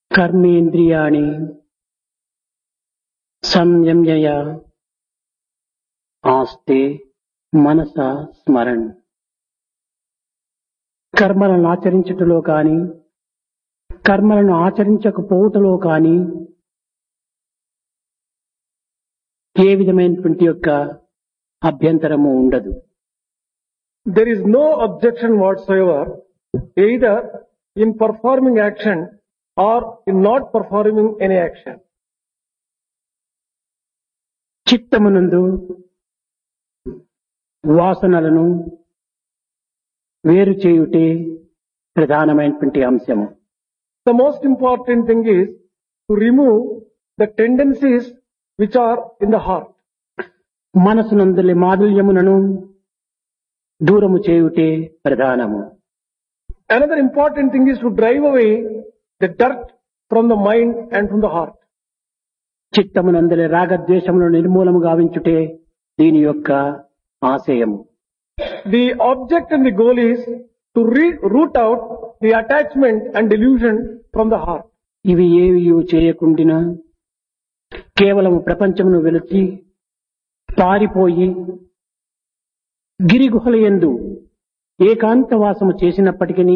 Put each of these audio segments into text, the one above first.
కర్మేంద్రియాణి సంయమ్యయ ఆస్తే మనస స్మరణ్ కర్మలను ఆచరించుటలో కాని కర్మలను ఆచరించకపోవటలో కాని ఏ విధమైనటువంటి యొక్క అభ్యంతరము ఉండదు There is no objection whatsoever either in performing action or in not performing any action. చిత్తమునందు వాసనలను వేరు చేయుటే ప్రధానమైనటువంటి అంశము The most important thing is to remove the tendencies which are in the heart. మనసునందులి మాధుల్యములను దూరము చేయుటే ప్రధానము Another important thing is to drive away the dirt from the mind and from the heart. చిత్తమునందలి రాగద్వేషములను నిర్మూలము గావించుటే దీని యొక్క ఆశయము The object and the goal is to re- root out the attachment and delusion from the heart. ఇవి ఏవి చేయకుండినా కేవలం ప్రపంచమును వెలిచి పారిపోయి గిరిగుహల యందు ఏకాంతవాసము చేసినప్పటికీ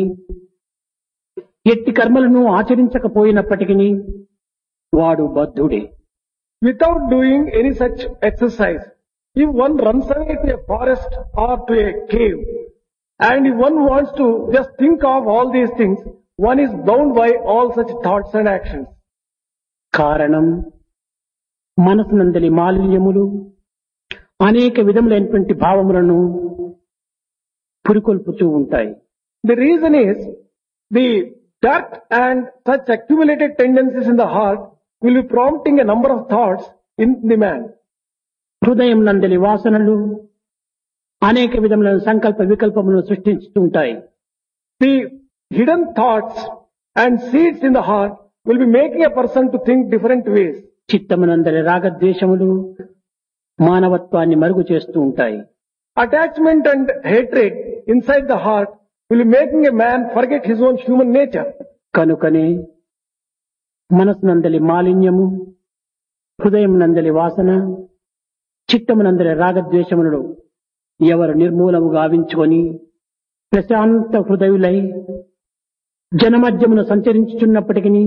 ఎట్టి కర్మలను ఆచరించకపోయినప్పటికీ వాడు బద్ధుడే Without doing any such exercise, if one runs away to a forest or to a cave, and if one wants to just think of all these things, one is bound by all such thoughts and actions. కారణం మనసునందలి మాలిన్యములు అనేక విధములైనటువంటి భావములను పురికొల్పుతూ ఉంటాయి The reason is the dirt and such accumulated tendencies in the heart will be prompting a number of thoughts in the man. హృదయం నందలి వాసనలు అనేక విధములైన సంకల్ప వికల్పములను సృష్టిస్తూ ఉంటాయి The hidden thoughts and seeds in the heart will be making a person to think different ways. చిత్తమునందలి రాగద్వేషములు మానవత్వాన్ని మరుగు చేస్తూ ఉంటాయి Attachment and hatred inside the heart will be making a man forget his own human nature. కనుకనే మనసునందలి మాలిన్యము హృదయం నందలి వాసన చిత్తమునందలి రాగద్వేషములను ఎవరు నిర్మూలము గావించుకొని ప్రశాంత హృదయులై జనమధ్యమును సంచరించుచున్నప్పటికీ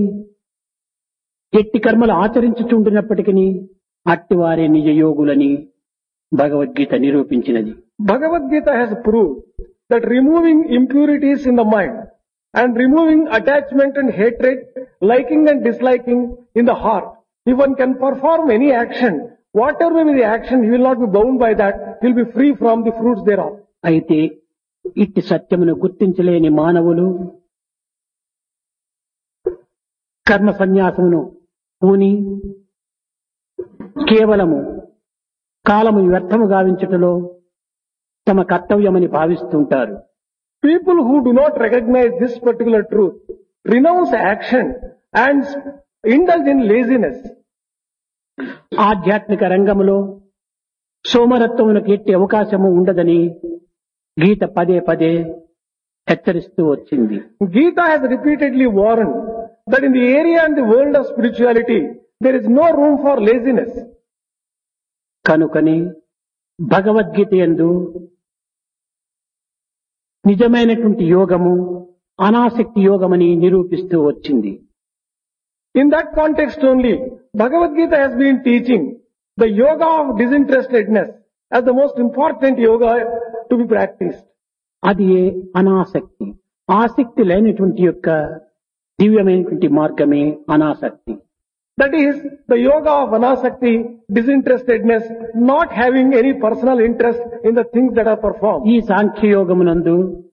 ఎట్టి కర్మలు ఆచరించుచుంటున్నప్పటికీ అట్టివారే నిజ యోగులని Bhagavad Gita నిరూపించినది Bhagavad Gita has proved that removing impurities in the mind and removing attachment and hatred, liking and disliking in the heart, if one can perform any action, whatever may be the action, he will not be bound by that, he will be free from the fruits thereof. అయితే ఇట్టి సత్యమును గుర్తించలేని మానవులు కర్మ సన్యాసమును పూని కేవలము కాలము వ్యర్థము గావించుటలో తమ కర్తవ్యమని భావిస్తుంటారు People who do not recognize this particular truth renounce action and indulge in laziness. ఆధ్యాత్మిక రంగములో సోమరత్వమునకు ఎట్టి అవకాశము ఉండదని గీత పదే పదే హెచ్చరిస్తూ వచ్చింది Gita has repeatedly warned that in the area and the world of spirituality, there is no room for laziness. కనుకని భగవద్గీత యందు నిజమైనటువంటి యోగము అనాసక్తి యోగమని నిరూపిస్తూ వచ్చింది In that context only, Bhagavad Gita has been teaching the yoga of disinterestedness as the most important yoga to be practiced. అది ఏ అనాసక్తి ఆసక్తి లేనటువంటి యొక్క దివ్యమైనటువంటి మార్గమే అనాసక్తి That is the yoga of anasakti, disinterestedness, not having any personal interest in the things that are performed. ఈ సాంఖ్యయోగమునందు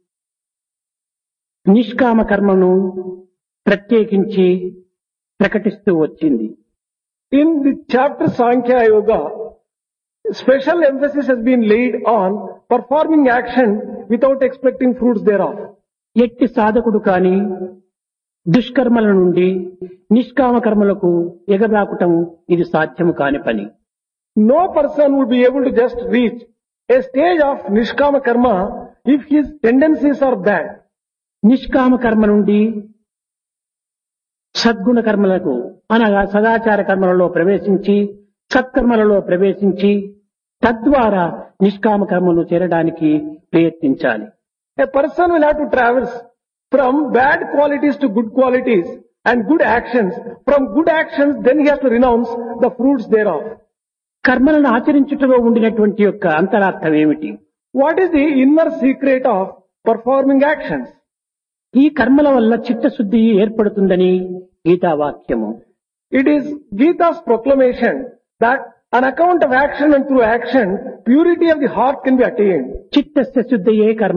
నిష్కామ కర్మను ప్రత్యేకించి ప్రకటిస్తూ వచ్చింది In the chapter Sankhya Yoga, special emphasis has been laid on performing action without expecting fruits thereof. ఎట్టి సాధకుడు కాని దుష్కర్మల నుండి నిష్కామ కర్మలకు ఎగరాకటం ఇది సాధ్యము కాని పని No person would be able to just reach a stage of Nishkama Karma if his tendencies are bad. నిష్కామ కర్మ నుండి సద్గుణ కర్మలకు అనగా సదాచార కర్మలలో ప్రవేశించి సత్కర్మలలో ప్రవేశించి తద్వారా నిష్కామ కర్మలు చేరడానికి ప్రయత్నించాలి A person will have to traverse from bad qualities to good qualities and good actions. From good actions, then he has to renounce the fruits thereof. కర్మలను ఆచరించుటలో ఉండినటువంటి యొక్క అంతరార్థం ఏమిటి What is the inner secret of performing actions? ఈ కర్మల వల్ల చిత్తశుద్ధి ఏర్పడుతుందని గీతావాక్యము It is Gita's proclamation that on account of action and through action, purity of the heart can be attained. చిత్తస్య శుద్ధయే కర్మ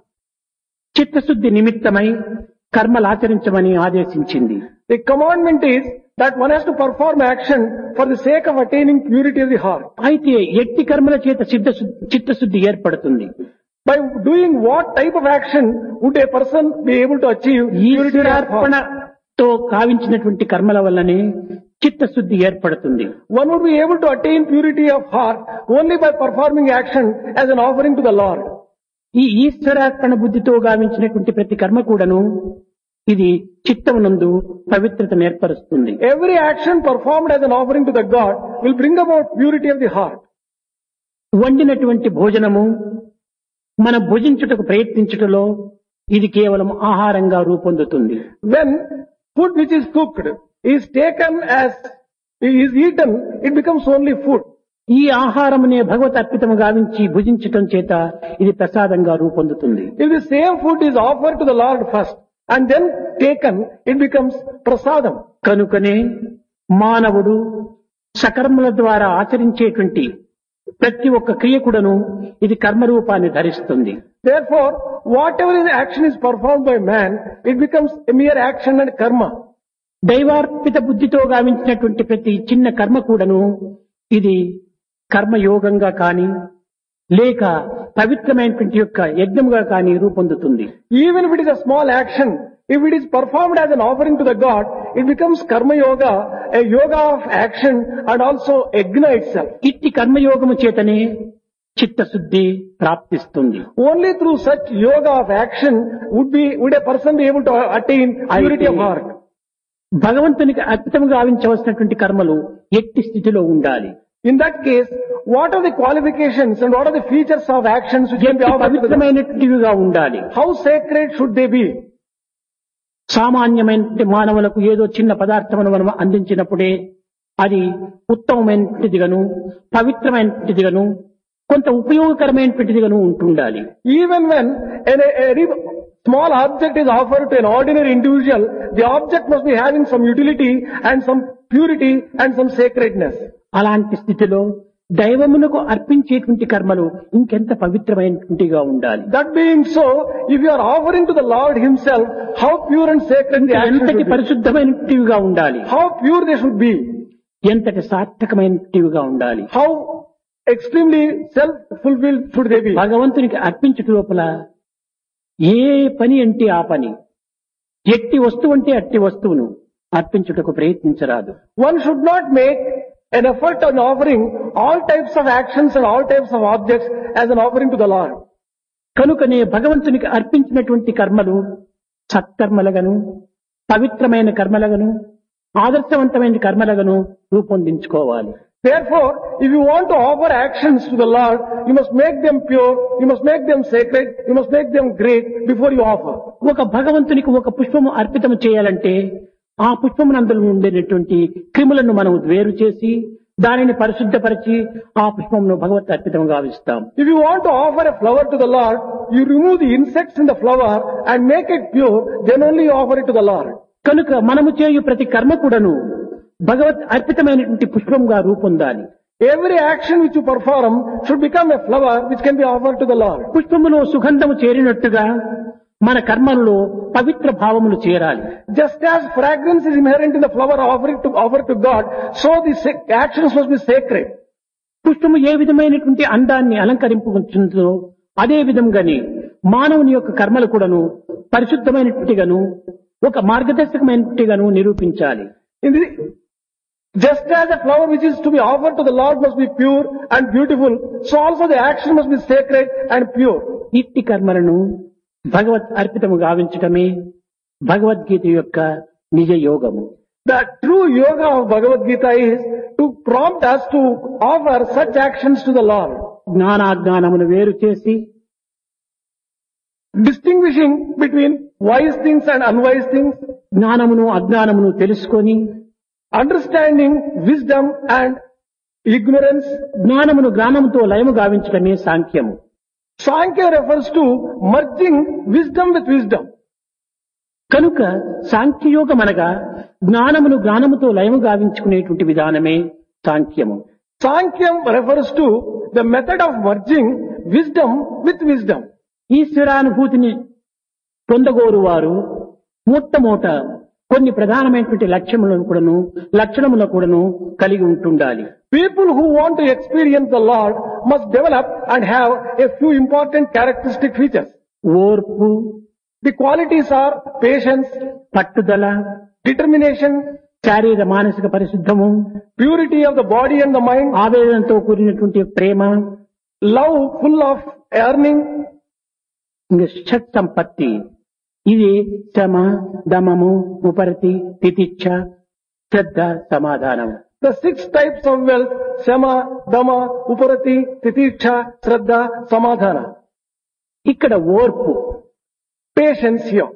చిత్తశుద్ధి నిమిత్తమై కర్మలు ఆచరించమని ఆదేశించింది The commandment is that one has to perform action for the sake of attaining purity of the heart. అయితే ఎట్టి కర్మల చేత సిద్ధ చిత్తశుద్ధి ఏర్పడుతుంది By doing what type of action would a person be able to achieve purity of heart? ఈశ్వరార్పణతో కావించినటువంటి కర్మల వల్లనే చిత్తశుద్ధి ఏర్పడుతుంది One would be able to attain purity of heart only by performing action as an offering to the Lord. ఈ ఈశ్వరార్పణ బుద్ధితో గావించినటువంటి ప్రతి కర్మ కూడాను ఇది చిత్తమునందు పవిత్రతను ఏర్పరుస్తుంది Every action performed as an offering to the God will bring about purity of the heart. వండినటువంటి భోజనము మన భుజించుటకు ప్రయత్నించుటలో ఇది కేవలం ఆహారంగా రూపొందుతుంది When food which is cooked is taken as is eaten, it becomes only food. ఈ ఆహారమునే భగవత్ అర్పితము గావించి భుజించటం చేత ఇది ప్రసాదంగా రూపొందుతుంది If the same food is offered to the Lord first and then taken, it becomes prasadam. కనుకనే మానవుడు సకర్మల ద్వారా ఆచరించేటువంటి ప్రతి ఒక్క క్రియ కూడాను ఇది కర్మరూపాన్ని ధరిస్తుంది Therefore, whatever is action is performed by man, it becomes a mere action and karma. దైవార్పిత బుద్ధితో గావించినటువంటి ప్రతి చిన్న కర్మ కూడాను ఇది కర్మయోగంగా కాని లేక పవిత్రమైనటువంటి యొక్క యజ్ఞముగా కాని రూపొందుతుంది Even if it is a small action, if it is performed as an offering to the God, it becomes karma yoga, a yoga of action and also yajna itself. ఇట్టి కర్మయోగము చేతనే చిత్తశుద్ధి ప్రాప్తిస్తుంది Only through such yoga of action would be, would a person be able to attain purity of heart. భగవంతునికి అర్పితము గావించవలసినటువంటి కర్మలు ఎట్టి స్థితిలో ఉండాలి In that case, what are the qualifications and what are the features of actions which can be ఎట్టి offered to the God? పవిత్రమైనటువంటివిగా ఉండాలి How sacred should they be? సామాన్యమైన మానవులకు ఏదో చిన్న పదార్థమును మనం అందించినప్పుడే అది ఉత్తమమైనటువంటిదిగాను పవిత్రమైనటువంటిదిగాను కొంత ఉపయోగకరమైనటువంటిదిగాను ఉంటుండాలి Even when an, a, a re- small object is offered to an ordinary individual, the object must be having some utility and some purity and some sacredness. అలాంటి స్థితిలో దైవమునకు అర్పించేటువంటి కర్మలు ఇంకెంత పవిత్రమైనటువంటిగా ఉండాలి That being so, if you are offering to the Lord Himself, how pure and sacred the action ఎంతటి should be. పరిశుద్ధమైనటివిగా ఉండాలి How pure they should be. ఎంతటి సార్థకమైనటివిగా ఉండాలి How extremely self-fulfilled should they be. భగవంతునికి అర్పించుట లోపల ఏ పని అంటే ఆ పని ఎట్టి వస్తువు అంటే అట్టి వస్తువును అర్పించుటకు ప్రయత్నించరాదు One should not make an effort on offering all types of actions and all types of objects as an offering to the Lord. కనుకనే భగవంతునికి అర్పించినటువంటి కర్మలు సత్కర్మలగను పవిత్రమైన కర్మలగను ఆదర్శవంతమైన కర్మలగను రూపొందించుకోవాలి Therefore, if you want to offer actions to the Lord, you must make them pure, you must make them sacred, you must make them great before you offer. ఒక భగవంతునికి ఒక పుష్పము అర్పితం చేయాలంటే ఆ పుష్పమునందులో ఉండేటటువంటి క్రిములను మనం వేరు చేసి దానిని పరిశుద్ధపరిచి ఆ పుష్పమును భగవత్ అర్పితం గావిస్తాం If you want to offer a flower to the Lord, you remove the insects in the flower and make it pure, then only you offer it to the Lord. కనుక మనము చేయు ప్రతి కర్మ కూడాను భగవత్ అర్పితమైనటువంటి పుష్పంగా రూపొందాలి Every action which you perform should become a flower which can be offered to the Lord. పుష్పములో సుగంధము చేరినట్టుగా మన కర్మలలో పవిత్ర భావములు చేరాలి Just as fragrance is inherent in the flower offered to, offered to God, so the sa- actions must be sacred. పుష్పము ఏ విధమైనటువంటి అందాన్ని అలంకరింపుకుంటుందో అదే విధంగానే మానవుని యొక్క కర్మలు కూడాను పరిశుద్ధమైనట్టుగాను ఒక మార్గదర్శకమైనట్టుగాను నిరూపించాలి In the, just as a flower which is to be offered to the Lord must be pure and beautiful, so also the action must be sacred and pure. ఇట్టి కర్మలను భగవత్ అర్పితము గావించటమే భగవద్గీత యొక్క నిజ యోగము The true yoga of Bhagavad Gita is to prompt us to offer such actions to the Lord, జ్ఞానాజ్ఞానమును వేరు చేసి distinguishing between wise things and unwise things, జ్ఞానమును అజ్ఞానమును తెలుసుకొని understanding wisdom and ignorance. జ్ఞానమును జ్ఞానముతో లయము గావించడమే సాంఖ్యము Sankhya refers to merging wisdom with wisdom. కనుక సాంఖ్యయోగం అనగా జ్ఞానమును జ్ఞానముతో లయము గావించుకునేటువంటి విధానమే సాంఖ్యము Sankhya refers to the method of merging wisdom with wisdom. ఈశ్వరానుభూతిని పొందగోరు వారు మొట్టమొదట కొన్ని ప్రధానమైనటువంటి లక్ష్యములను కూడాను లక్షణములను కూడాను కలిగి ఉంటుండాలి People who want to experience the Lord must develop and have a few important characteristic features. ఓర్పు The qualities are patience, పట్టుదల determination, శారీర మానసిక పరిశుద్ధము purity of the body and the mind, ఆవేదనతో కూడినటువంటి ప్రేమ love full of yearning, ఇంకా షట్ సంపత్తి ఇది శ్రమ దమము ఉపరతి తితిచ్ఛ శ్రద్ధ సమాధానం the six types of wealth, Sama, Dama, Uparati, Titiksha, Shraddha, Samadhana. ఇక్కడ ఓర్పు Patience here.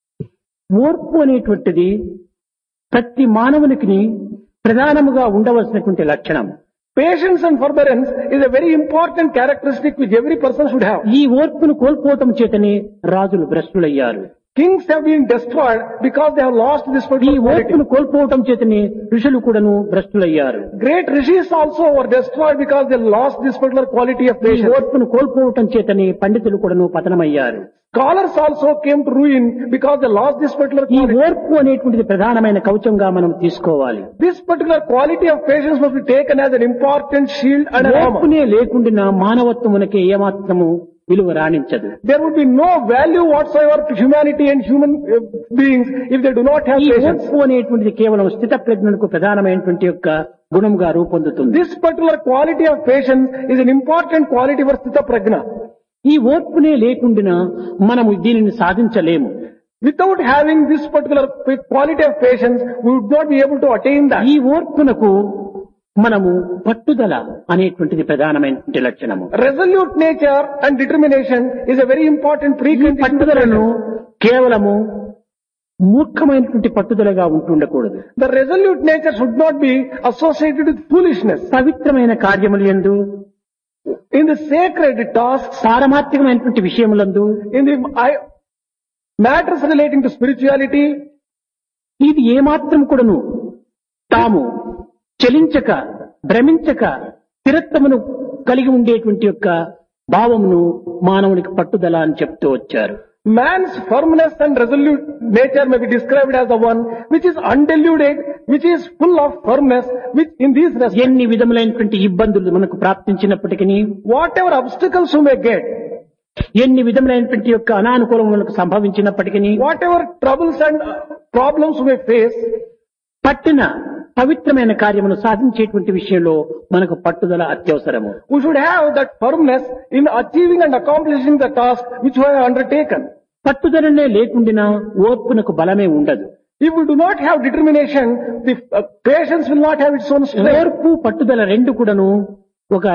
ఓర్పు అనేటువంటిది ప్రతి మానవునికి ప్రధానముగా ఉండవలసినటువంటి లక్షణం Patience and forbearance is a very important characteristic which every person should have. ఈ ఓర్పును కోల్పోవటం చేతనే రాజులు భ్రష్టులయ్యారు Kings have been destroyed because they have lost this ఈ particular quality. ఓర్పును కోల్పోవటం చేతనే ఋషులు కూడాను భ్రష్టులయ్యారు Great rishis also were destroyed because they lost this particular quality of ఈ patience. ఓర్పును కోల్పోవటం చేతనే పండితులు కూడాను పతనమయ్యారు Scholars also came to ruin because they lost this particular ఈ quality. ఓర్పు అనేటువంటిది ప్రధానమైన కవచంగా మనం తీసుకోవాలి This particular quality of patience must be taken as an important shield and an armor. ఓర్పునే లేకుండా మానవత్వమునకి ఏమాత్రము విలువ రాణించదు There would be no value whatsoever to humanity and human uh, beings if they do not have ఈ patience. ఓర్పు అనేటువంటిది కేవలం స్థిత ప్రజ్ఞకు ప్రధానమైనటువంటి యొక్క గుణంగా రూపొందుతుంది This particular quality of patience is an important quality for Sthita Prajna. ఈ ఓర్పునే లేకుండా మనము దీనిని సాధించలేము Without having this particular quality of patience, we would not be able to attain that. ఈ ఓర్పునకు మనము పట్టుదల అనేటువంటిది ప్రధానమైనటువంటి లక్షణము Resolute nature and determination is a very important ఈ precondition. to పట్టుదలను patience. కేవలము మూర్ఖమైనటువంటి పట్టుదలగా ఉంటుండకూడదు The resolute nature should not be associated with foolishness. పవిత్రమైన కార్యములు ఎందు In the sacred tasks, పారమార్థికమైనటువంటి విషయములందు in the I- matters relating to spirituality, ఇది ఏమాత్రం కూడాను తాము చలించక భ్రమించక స్థిరత్వమును కలిగి ఉండేటువంటి యొక్క భావమును మానవునికి పట్టుదల అని చెప్తూ వచ్చారు man's firmness and resolute nature may be described as the one which is undiluted, which is full of firmness, which in these respects, ఎన్ని విధములైనటువంటి ఇబ్బందులు మనకు ప్రాప్తించినప్పటికీ whatever obstacles you may get, ఎన్ని విధములైనటువంటి యొక్క అనానుకూలములకు సంభవించినప్పటికీ whatever troubles and uh, problems you may face, పట్టిన పవిత్రమైన కార్యమును సాధించేటువంటి విషయంలో మనకు పట్టుదల అత్యవసరము we should have that firmness in achieving and accomplishing the task which we have undertaken. పట్టుదలనే లేకుండినా ఓర్పునకు బలమే ఉండదు If we do not have determination, the uh, patience will not have its own strength. ఓర్పు పట్టుదల రెండు కూడాను ఒక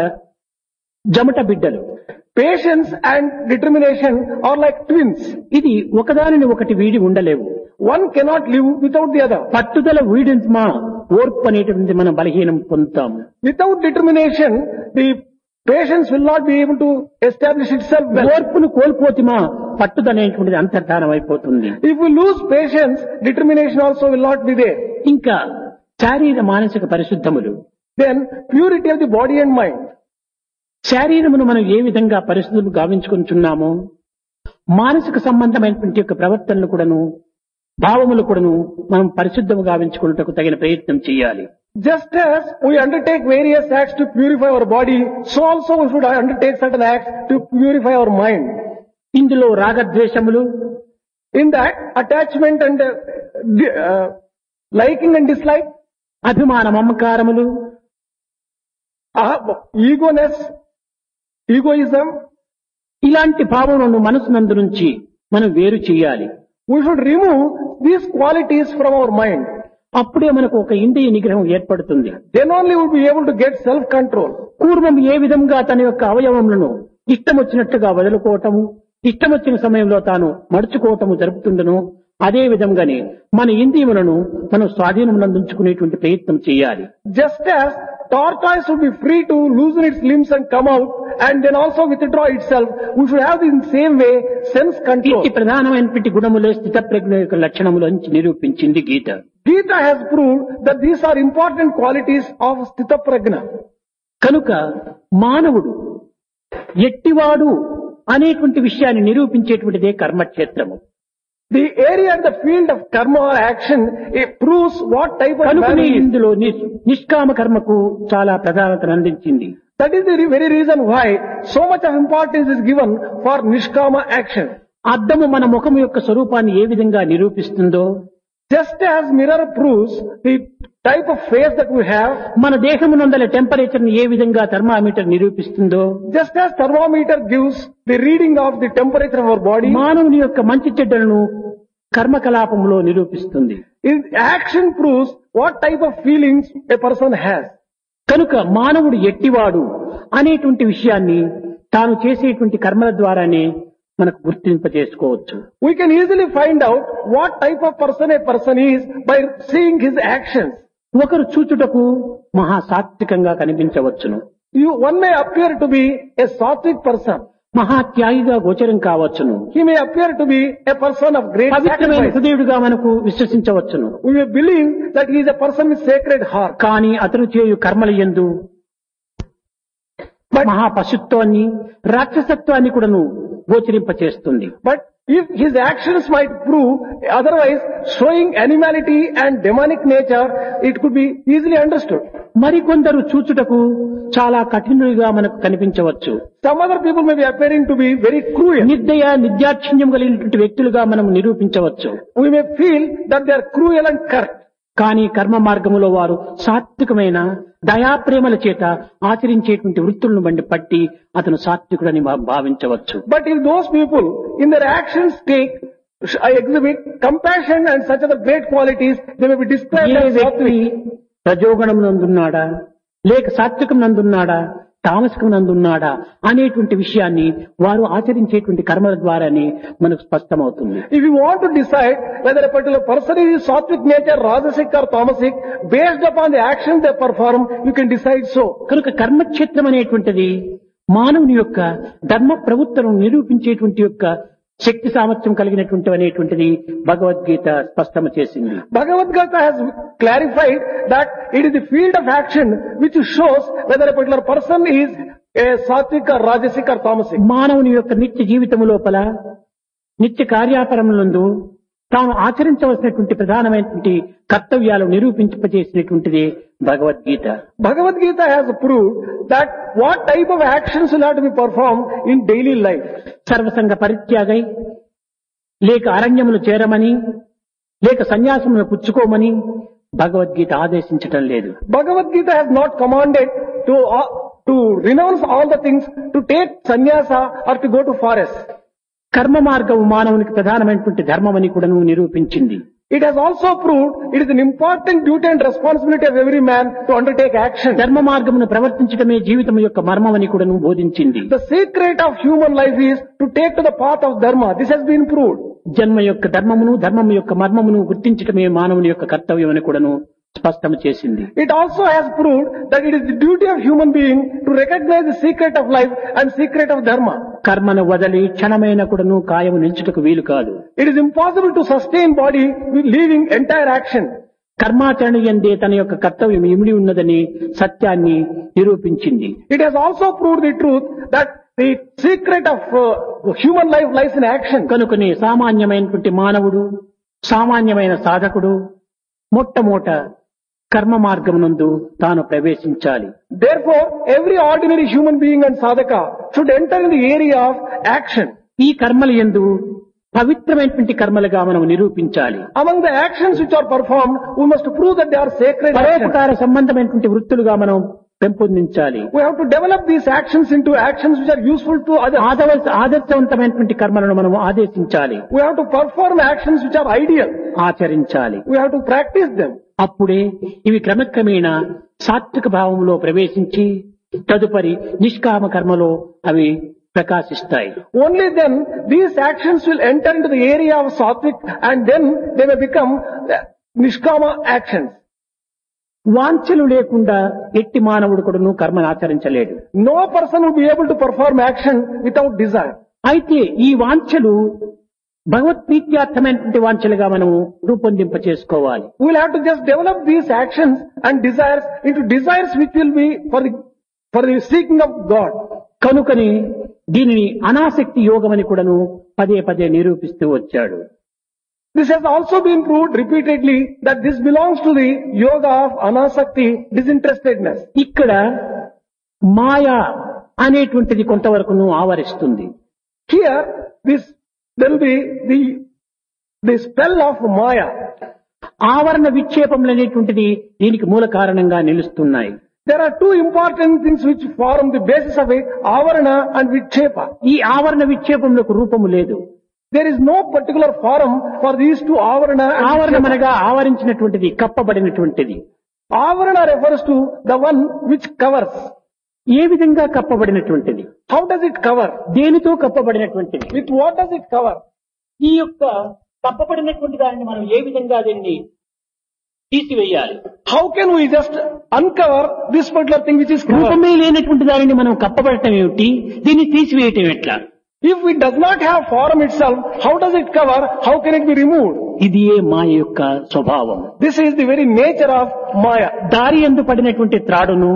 జమట బిడ్డలు Patience and determination are like twins. ఇది ఒకదానిని ఒకటి వీడి ఉండలేవు One cannot live without the other. పట్టుదల వీడించమా ఓర్పు అనేటువంటిది మనం బలహీనం పొందుతాము Without determination, the patience will not be able to establish itself well. ఓర్పును కోల్పోతిమా పట్టుదల అనేటువంటిది అంతర్ధానం అయిపోతుంది If we lose patience, determination also will not be there. ఇంకా శారీర మానసిక పరిశుద్ధములు Then purity of the body and mind. శారీరమును మనం ఏ విధంగా పరిస్థితులు గావించుకుంటున్నామో మానసిక సంబంధమైనటువంటి యొక్క ప్రవర్తనలు కూడాను భావములు కూడాను మనం పరిశుద్ధము గావించుకున్నటకు తగిన ప్రయత్నం చేయాలి Just as we undertake various acts to purify our body, so also we should undertake certain acts to purify our mind. ఇందులో రాగద్వేషములు In that, attachment and uh, di- uh, liking and dislike, అభిమాన మమకారములు uh, egoness, egoism, ఇలాంటి భావములను మనసునందు నుంచి మనం వేరు చేయాలి We should remove these qualities from our mind. అప్పుడే మనకు ఒక ఇంద్రియ నిగ్రహం ఏర్పడుతుంది Then only we'll be able to get self-control. పూర్వం ఏ విధంగా తన యొక్క అవయవములను ఇష్టం వచ్చినట్టుగా వదులుకోవటము ఇష్టం వచ్చిన సమయంలో తాను మడుచుకోవటము జరుపుతుండను అదే విధంగానే మన ఇంద్రియములను మనం స్వాధీనం ప్రయత్నం చేయాలి Just as tortoise would be free to loosen its limbs and come out and then also withdraw itself, we should have in the same way sense control. ఇట్టి ప్రధానమైనటువంటి గుణములే స్థితప్రజ్ఞ యొక్క లక్షణములని నిరూపించింది గీత Gita has proved that these are important qualities of Stita Prajna. కనుక మానవుడు ఎట్టివాడు అనేటువంటి విషయాన్ని నిరూపించేటువంటిదే కర్మక్షేత్రము The area and the field of karma or action, it proves what type of man కనుకనే he is. ఇందులో ని- నిష్కామ కర్మకు చాలా ప్రధానతను అందించింది That is the re- very reason why so much of importance is given for Nishkama action. అద్దము మన ముఖము యొక్క స్వరూపాన్ని ఏ విధంగా నిరూపిస్తుందో Just as mirror proves the type of face that we have, మన దేహమునందల టెంపరేచర్ ని ఏ విధంగా థర్మామీటర్ నిరూపిస్తుందో just as thermometer gives the reading of the temperature of our body, మానవుని యొక్క మంచి చెడ్డలను కర్మకలాపంలో నిరూపిస్తుంది is action proves what type of feelings a person has. కనుక మానవుడు ఎట్టివాడు అనేటువంటి విషయాన్ని తాను చేసేటువంటి కర్మల ద్వారానే మనకు గుర్తింపజేసుకోవచ్చు We can easily find out what type of person a person is by seeing his actions. ఒకరు చూచుటకు మహా సాత్వికంగా కనిపించవచ్చును You, one may appear to be a sattvic person. మహా త్యాగిగా గోచరం కావచ్చును He may appear to be a person of great పవిత్రమైన sacrifice. హృదయుడుగా మనకు విశ్వసించవచ్చును We may believe that he is a person with sacred heart. కానీ అతను చేయు కర్మల యందు మహా పశుత్వాన్ని రాక్షసత్వాన్ని కూడాను గోచరింపచేస్తుంది But if his actions might prove otherwise showing animality and demonic nature, it could be easily understood. మరికొందరు చూచుటకు చాలా కఠినుడిగా మనకు కనిపించవచ్చు Some other people may be appearing to be very cruel. నిర్దయ నిత్యాక్షిణ్యం కలిగినటువంటి వ్యక్తులుగా మనం నిరూపించవచ్చు We may feel that they are cruel and curt. కానీ కర్మ మార్గములో వారు సాత్వికమైన దయాప్రేమల చేత ఆచరించేటువంటి వృత్తులను బండి పట్టి అతను సాత్వికుడని భా- భావించవచ్చు But if those people in their actions take, uh, exhibit compassion and such other great qualities, they may be described A as వ్యక్తి sattvic. రజోగుణం నందున్నాడా లేక సాత్వికం నందున్నాడా తామసికం నందున్నాడా అనేటువంటి విషయాన్ని వారు ఆచరించేటువంటి కర్మల ద్వారానే మనకు స్పష్టమవుతుంది If you want to decide whether a particular person is sattvic nature, rajasic or tamasic, based upon the actions they perform, you can decide so. కనుక కర్మక్షేత్రం అనేటువంటిది మానవుని యొక్క ధర్మ ప్రవృత్తులను నిరూపించేటువంటి యొక్క శక్తి సామర్థ్యం కలిగినటువంటి అనేటువంటిది భగవద్గీత స్పష్టం చేసింది Bhagavad Gita has clarified that it is the field of action which shows whether a particular person is a sattvic or rajasic or tamasic. మానవుని యొక్క నిత్య జీవితము లోపల నిత్య కార్యాపరములందు తాను ఆచరించవలసినటువంటి ప్రధానమైనటువంటి కర్తవ్యాలు నిరూపింపజేసినటువంటిది Bhagavad Gita Bhagavad Gita has proved that what type of actions will have to be performed in daily life. సర్వసంగ పరిత్యాగై లేక అరణ్యములు చేరమని లేక సన్యాసమును పుచ్చుకోమని భగవద్గీత ఆదేశించటం లేదు Bhagavad Gita has not commanded to, uh, to renounce all the things, to take sannyasa or to go to forest. కర్మ మార్గము మానవునికి ప్రధానమైనటువంటి ధర్మమని కూడాను నిరూపించింది It has also proved it is an important duty and responsibility of every man to undertake action. ధర్మ మార్గమును ప్రవర్తించడమే జీవితం యొక్క మర్మమని కూడాను బోధించింది The secret of human life is to take to the path of dharma. This has been proved. జన్మ యొక్క ధర్మమును ధర్మము యొక్క మర్మమును గుర్తించటమే మానవుని యొక్క కర్తవ్యం అని కూడాను స్పష్టం చేసింది It also has proved that it is the duty of human being to recognize the secret of life and secret of dharma. కర్మను వదలి క్షణమైన కూడాను కాయము నిల్చుటకు వీలు కాదు It is impossible to sustain body with leaving entire action. కర్మాచరణ ఎందే తన యొక్క కర్తవ్యం ఇమిడి ఉన్నదని సత్యాన్ని నిరూపించింది It has also proved the truth that the secret of uh, human life lies in action. కనుకనే సామాన్యమైనటువంటి మానవుడు సామాన్యమైన సాధకుడు మొట్టమొదట కర్మ మార్గమునందు తాను ప్రవేశించాలి Therefore, every ordinary human being and sadhaka should enter in the area of action. ఈ కర్మల యందు పవిత్రమైనటువంటి కర్మలుగా మనం నిరూపించాలి Among the actions which are performed, we must prove that they are sacred actions. పరోపకార సంబంధమైనటువంటి వృత్తులుగా మనం పెంపొందించాలి We have to develop these actions into actions which are useful to others. ఆదర్శ ఆదర్శవంతమైనటువంటి కర్మలను మనము ఆదేశించాలి We have to perform actions which are ideal. ఆచరించాలి We have to practice them. అప్పుడే ఇవి క్రమక్రమేణా సాత్విక భావంలో ప్రవేశించి తదుపరి నిష్కామ కర్మలో అవి ప్రకాశిస్తాయి Only then these actions will enter into the area of sattvic and then they may become uh, nishkama actions. వాంఛలు లేకుండా ఎట్టి మానవుడు కూడాను కర్మను ఆచరించలేడు No person will be able to perform action without desire. అయితే ఈ వాంఛలు భగవత్ప్రీత్యార్థమైనటువంటి వాంఛలుగా మనము రూపొందింప చేసుకోవాలి We will have to just develop these actions and desires into desires which will be for the, for the seeking of God. కనుకని దీనిని అనాసక్తి యోగమని కూడాను పదే పదే నిరూపిస్తూ వచ్చాడు This has also been proved repeatedly that this belongs to the yoga of anasakti, disinterestedness. ఇక్కడ మాయ అనేటువంటిది కొంతవరకును ఆవరిస్తుంది Here, this, there will be the, the spell of Maya. ఆవరణ విక్షేపములు అనేటువంటిది దీనికి మూల కారణంగా నిలుస్తున్నాయి There are two important things which form the basis of it, avarana and vikshepa. ఈ ఆవరణ విక్షేపములకు రూపము లేదు There is no particular form for these two avarana and ఆవరణం vikshepa. అనగా ఆవరించినటువంటిది కప్పబడినటువంటిది Avarana refers to the one which covers. ఏ విధంగా కప్పబడినటువంటిది How does it cover? దేనితో కప్పబడినటువంటిది With what does it cover? ఈ యొక్క కప్పబడినటువంటి దానిని మనం ఏ విధంగా దీన్ని తీసివేయాలి How can we just uncover this particular thing which is covered? రూపమే లేనటువంటి దానిని మనం కప్పబడటం ఏమిటి దీన్ని తీసివేయటం ఎట్లా If it does not have form itself, how does it cover? How can it be removed? ఇది ఏ మాయ యొక్క స్వభావం This is the very nature of Maya. దారి ఎందు పడినటువంటి త్రాడును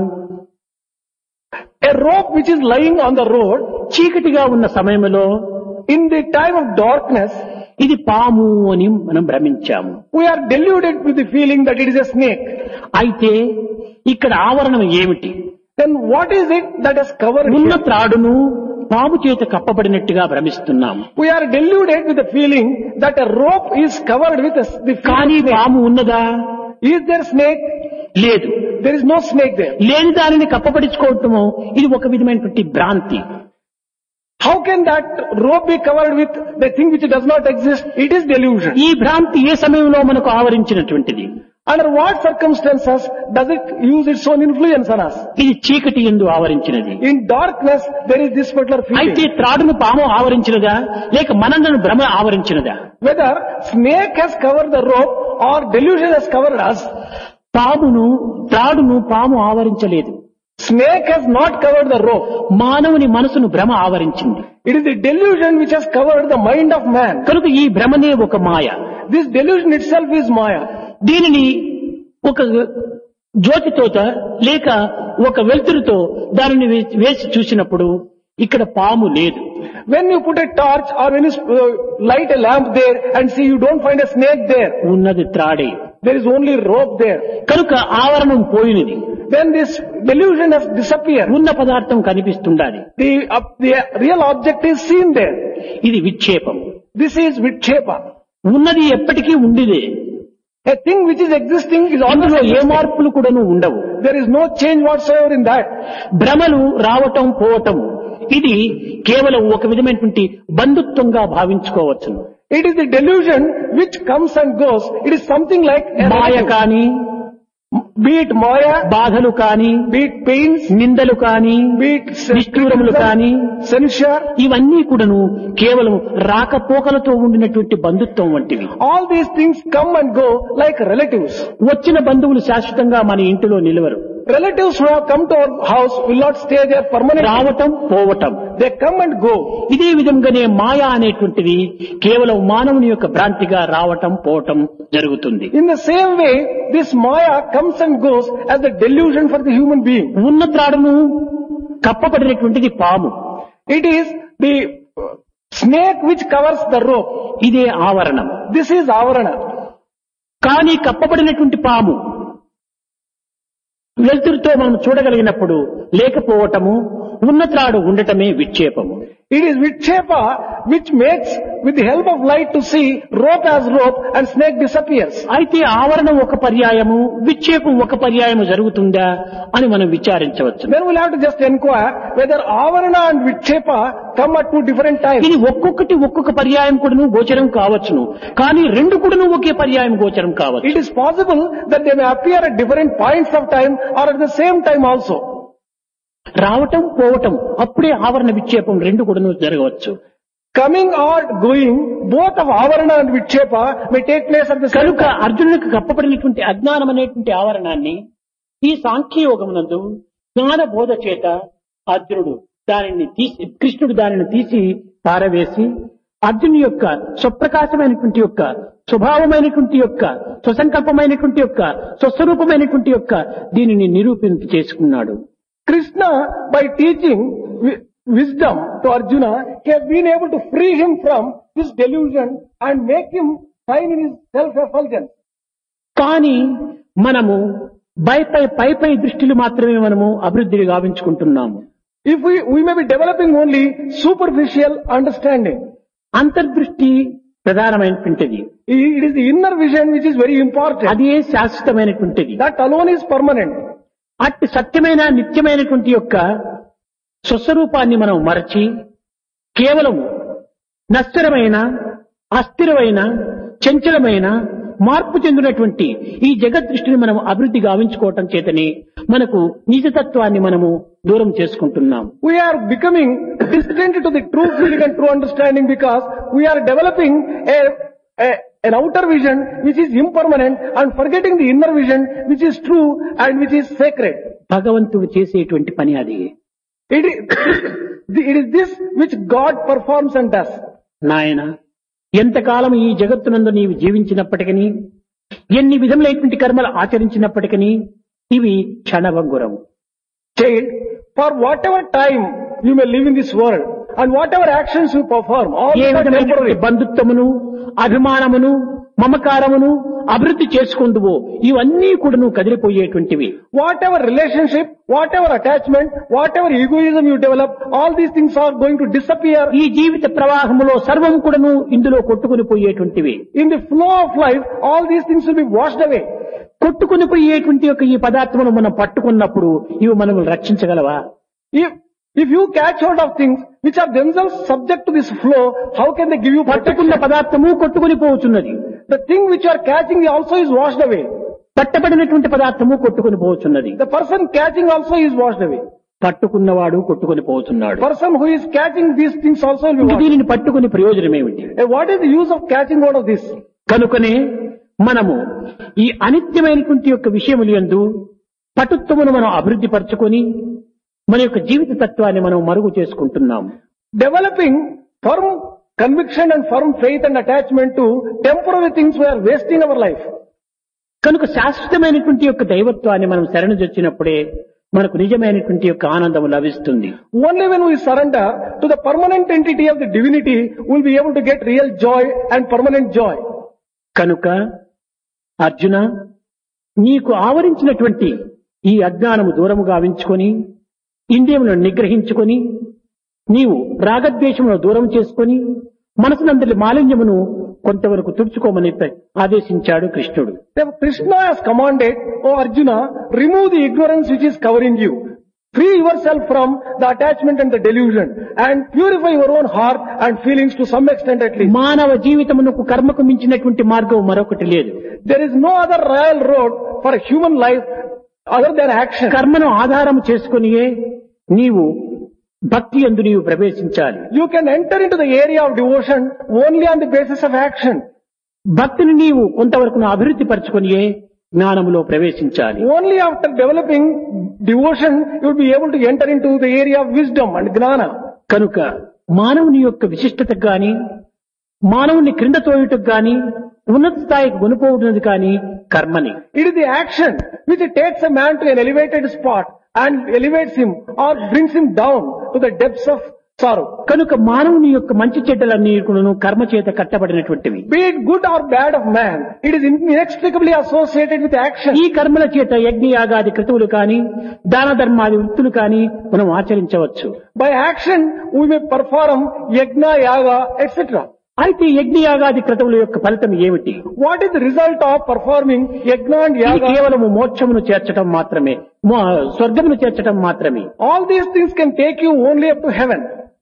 A rope which is lying on the road, చీకటిగా ఉన్న సమయంలో in the time of darkness, ఇది పాము అని మనం భ్రమించాము we are deluded with the feeling that it is a snake. అయితే ఇక్కడ ఆవరణం ఏమిటి Then what is it that has covered ఉన్న here? త్రాడును పాము చేత కప్పబడినట్టుగా భ్రమిస్తున్నాము We are deluded with the feeling that a rope is covered with a, the feet కానీ of snake. పాము ఉన్నదా Is there snake? లేదు There is no snake there. లేని దానిని కప్పబడించుకోవటము ఇది ఒక విధమైనటువంటి భ్రాంతి How can that rope be covered with the thing which does not exist? It is delusion. ఈ భ్రాంతి ఏ సమయంలో మనకు ఆవరించినటువంటిది Under what circumstances does it use its own influence on us? ఇది చీకటి ఎందు ఆవరించినది In darkness, there is this particular అయితే feeling. త్రాడును పాము ఆవరించినదా లేక మనలను భ్రమ ఆవరించినదా Whether snake has covered the rope or delusion has covered us, పామును త్రాడును పాము ఆవరించలేదు snake has not covered the rope. మానవుని మనసును భ్రమ ఆవరించింది It is the delusion which has covered the mind of man. కనుక ఈ భ్రమనే ఒక మాయ This delusion itself is Maya. దీనిని ఒక జ్యోతితోట లేక ఒక వెలుతురుతో దానిని వే- వేసి చూసినప్పుడు ఇక్కడ పాము లేదు When you put a torch or when you uh, light a lamp there and see you don't find a snake there, ఉన్నది త్రాడే there is only rope there. కనుక ఆవరణం పోయినది Then this delusion has disappeared. ఉన్న పదార్థం కనిపిస్తుండాలి The, uh, the real object is seen there. ఇది విక్షేపం This is Vikshepa. ఉన్నది ఎప్పటికీ ఉండిదే A thing which is existing is అందులో always ఏ existing. మార్పులు కూడాను ఉండవు There is no change whatsoever in that. భ్రమలు రావటం పోవటం ఇది కేవలం ఒక విధమైనటువంటి బంధుత్వంగా భావించుకోవచ్చును It is the delusion which comes and goes. It is something like a Maya relative. కాని be it Maya, బాధలు కాని be it pains, నిందలు కాని be it నిష్ఠూరములు కాని censure. ఇవన్నీ కూడాను కేవలం రాకపోకలతో ఉండినటువంటి బంధుత్వం వంటివి All these things come and go like relatives. వచ్చిన బంధువులు శాశ్వతంగా మన ఇంటిలో నిలవరు Relatives who have come to our house will not stay there permanently. రావటం పోవటం They come and go. ఇదే విధంగానే మాయ అనేటువంటిది కేవలం మానవుని యొక్క భ్రాంతిగా రావటం పోవటం జరుగుతుంది In the same way, this Maya comes and goes as a delusion for the human being. ఉన్న త్రాడును కప్పబడినటువంటిది పాము It is the uh, snake which covers the rope. ఇదే ఆవరణం This is Avarana. కానీ కప్పబడినటువంటి పాము వెలుతురుతో మనం చూడగలిగినప్పుడు లేకపోవటము ఉన్నత్రాడు ఉండటమే విక్షేపము It is Vikshepa which makes, with the help of light to see, rope as rope and snake disappears. అయితే ఆవరణం ఒక పర్యాయము విక్షేపం ఒక పర్యాయము జరుగుతుందా అని మనం విచారించవచ్చు Then we'll have to just inquire whether Avarana and Vikshepa come at two different times. ఇది ఒక్కొక్కటి ఒక్కొక్క పర్యాయం కూడాను గోచరం కావచ్చును కానీ రెండు కూడాను ఒకే పర్యాయం గోచరం కావచ్చు It is possible that they may appear at different points of time or at the same time also. రావటం పోవటం అప్పుడే ఆవరణ విక్షేపం రెండు కూడాను జరగవచ్చు Coming or going, both of Avarana and Vikshepa may take place at the same కనుక time. అర్జునుడికి కప్పబడినటువంటి అజ్ఞానం అనేటువంటి ఆవరణాన్ని ఈ సాంఖ్యయోగమునందు జ్ఞాన బోధ చేత అర్జునుడు దానిని తీసి కృష్ణుడు దానిని తీసి పారవేసి అర్జునుని యొక్క స్వప్రకాశమైనటువంటి యొక్క స్వభావమైనటువంటి యొక్క స్వసంకల్పమైనటువంటి యొక్క స్వస్వరూపమైనటువంటి యొక్క దీనిని నిరూపించి చేసుకున్నాడు Krishna, by teaching wi- wisdom to Arjuna, he has been able to free him from this delusion and make him shine in his self-effulgence. కానీ మనము పై పై పై పై దృష్టిలు మాత్రమే మనము అభివృద్ధిని గావించుకుంటున్నాము If we, we may be developing only superficial understanding. అంతర్దృష్టి ప్రధానమైనటువంటిది I- It is the inner vision which is very important. అదే శాశ్వతమైనటువంటిది That alone is permanent. అట్టి సత్యమైన నిత్యమైనటువంటి యొక్క స్వస్వరూపాన్ని మనం మరచి కేవలం నశ్వరమైన అస్థిరమైన చంచలమైన మార్పు చెందినటువంటి ఈ జగత్ దృష్టిని మనం అభివృద్ధి గావించుకోవటం చేతనే మనకు నిజతత్వాన్ని మనము దూరం చేసుకుంటున్నాం We are becoming distant to the true feeling and true understanding because we are developing a, a, an outer vision which is impermanent and forgetting the inner vision which is true and which is sacred. భగవంతుడు చేసేటువంటి పని అది It is, it is this which God performs and does. నాయన ఎంతకాలం ఈ జగత్తునందు నీవు జీవించినప్పటికీ ఎన్ని విధములైనటువంటి కర్మలు ఆచరించినప్పటికీ ఇవి క్షణభంగురం Child, for whatever time you may live in this world and whatever actions you perform, all A these are విధమైనటువంటి temporary. బంధుత్వమును అభిమానమును మమకారమును అభివృద్ధి చేసుకుందువో ఇవన్నీ కూడా నువ్వు కదిలిపోయేటువంటివి Whatever relationship, whatever attachment, whatever egoism you develop, all these things are going to disappear ఈ జీవిత ప్రవాహములో సర్వం కూడాను ఇందులో కొట్టుకుని పోయేటువంటివి In the flow of life, all these things will be washed away. కొట్టుకుని పోయేటువంటి యొక్క ఈ పదార్థమును మనం పట్టుకున్నప్పుడు ఇవి మనము రక్షించగలవా If, if you catch hold of things which are themselves subject to this flow, how can they give you పట్టుకున్న protection? పదార్థము కొట్టుకుని పోవచ్చున్నది The thing which you are catching also is washed away. పట్టబడినటువంటి పదార్థము కొట్టుకుని పోవచ్చున్నది The person catching also is washed away. పట్టుకున్నవాడు కొట్టుకుని పోతున్నాడు Person who is catching these things also will be washed దీనిని పట్టుకుని ప్రయోజనం ఏమిటి away. What is the use of catching hold of this? కనుకనే మనము ఈ అనిత్యమైనటువంటి యొక్క విషయములు యందు పటుత్వమును మనం అభివృద్ధి పరచుకొని మన యొక్క జీవిత తత్వాన్ని మనం మరుగు చేసుకుంటున్నాం Developing firm conviction and firm faith and attachment to temporary things we are wasting our life. కనుక శాశ్వతమైనటువంటి యొక్క దైవత్వాన్ని మనం శరణజొచ్చినప్పుడే మనకు నిజమైనటువంటి యొక్క ఆనందం లభిస్తుంది Only when we surrender to the permanent entity of the divinity, we'll be able to get real joy and permanent joy. కనుక అర్జున నీకు ఆవరించినటువంటి ఈ అజ్ఞానము దూరము గావించుకొని ఇంద్రియములను నిగ్రహించుకొని నీవు రాగద్వేషమును దూరం చేసుకొని మనసునందరి మాలిన్యమును కొంతవరకు తుడుచుకోమని ఆదేశించాడు కృష్ణుడు Therefore, Krishna has commanded, O Arjuna, remove the ignorance which is covering you. Free yourself from the attachment and the delusion and purify your own heart and feelings to some extent at least. మానవ జీవితమునకు కర్మకు మించినటువంటి మార్గం మరొకటి లేదు There is no other royal road for a human life other than action. కర్మను ఆధారం చేసుకునియే నీవు భక్తి ఎందు నీవు ప్రవేశించాలి You can enter into the area of devotion only on the basis of action. భక్తిని నీవు కొంతవరకు అభివృద్ధి పరచుకొనియే జ్ఞానములో ప్రవేశించాలి Only after developing devotion, you will be able to enter into the area of wisdom and gnana. కనుక మానవుని యొక్క విశిష్టతకు గాని మానవుని క్రింద తోయుటకు గాని ఉన్నత స్థాయికి కొనుకోవడం కానీ కర్మని It is the action which takes a man to an elevated spot and elevates him or brings him down to the depths of sorrow. కనుక మానవుని యొక్క మంచి చెడ్డలన్నీ కూడాను కర్మ చేత కట్టబడినటువంటివి Be it good or bad of man, it is inextricably associated with action. ఈ కర్మల చేత యజ్ఞయాగాది క్రతువులు కాని దాన ధర్మాది వృత్తులు కాని మనం ఆచరించవచ్చు By action, we may perform yajna, yaga, etc. అయితే యజ్ఞయాగాది క్రతువుల యొక్క ఫలితం ఏమిటి What is the result of performing yajna and ఇది yaga? కేవలము మోక్షమును చేర్చడం మాత్రమే మో- స్వర్గమును చేర్చడం మాత్రమే All these things can take you only up to heaven.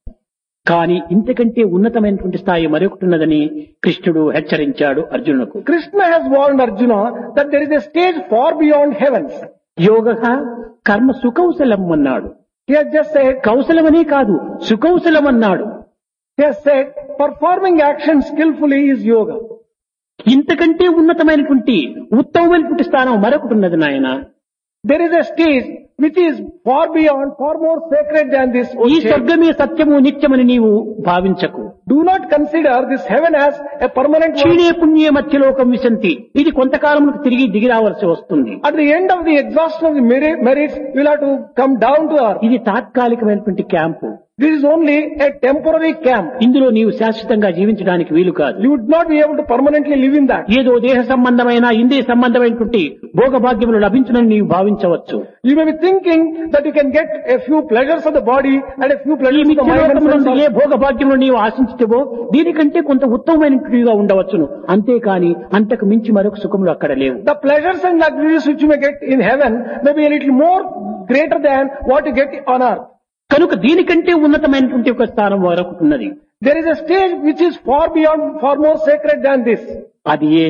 కానీ ఇంతకంటే ఉన్నతమైనటువంటి స్థాయి మరొకటి ఉన్నదని కృష్ణుడు హెచ్చరించాడు అర్జునుకు Krishna has warned Arjuna that there is a stage far beyond heavens. యోగ కర్మ సుకౌశలం అన్నాడు He has just said, కౌశలమనే కాదు సుకౌశలం అన్నాడు he has said, performing action skillfully is yoga. ఇంతకంటే ఉన్నతమైనటువంటి ఉత్తమమైనటువంటి స్థానం మరొకటి ఉన్నది నాయన There is a stage which is far beyond, far more sacred than this. O ఈ Chaitanya. స్వర్గమే సత్యము నిత్యమని నీవు భావించకు Do not consider this heaven as a permanent one. క్షీణే పుణ్యే మధ్యలోకం విశంతి ఇది కొంతకాలములకు తిరిగి దిగి రావాల్సి వస్తుంది At the end of the exhaustion of the meri- merits, you will have to come down to earth. ఇది తాత్కాలికమైనటువంటి camp This is only a temporary camp. ఇందులో నీవు శాశ్వతంగా జీవించడానికి వీలు కాదు You would not be able to permanently live in that. ఏదో దేహ సంబంధమైన ఇంద్రియ సంబంధమైనటువంటి భోగభాగ్యములు లభించునని నీవు భావించవచ్చు You may be thinking that you can get a few pleasures of the body and a few ఈ pleasures of the mind and మిత్రలోకమునందు A senses. భోగభాగ్యములు నీవు ఆశించుతావో దీనికంటే కొంత ఉత్తమమైనటువంటిగా ఉండవచ్చును అంతేకాని అంతకు మించి మరొక సుఖములు అక్కడ లేవు The pleasures and luxuries which you may get in heaven may be a little more greater than what you get on earth. కనుక దీనికంటే ఉన్నతమైనటువంటి ఒక స్థానం మరొకటి ఉన్నది There is a stage which is far beyond, far more sacred than this. అది ఏ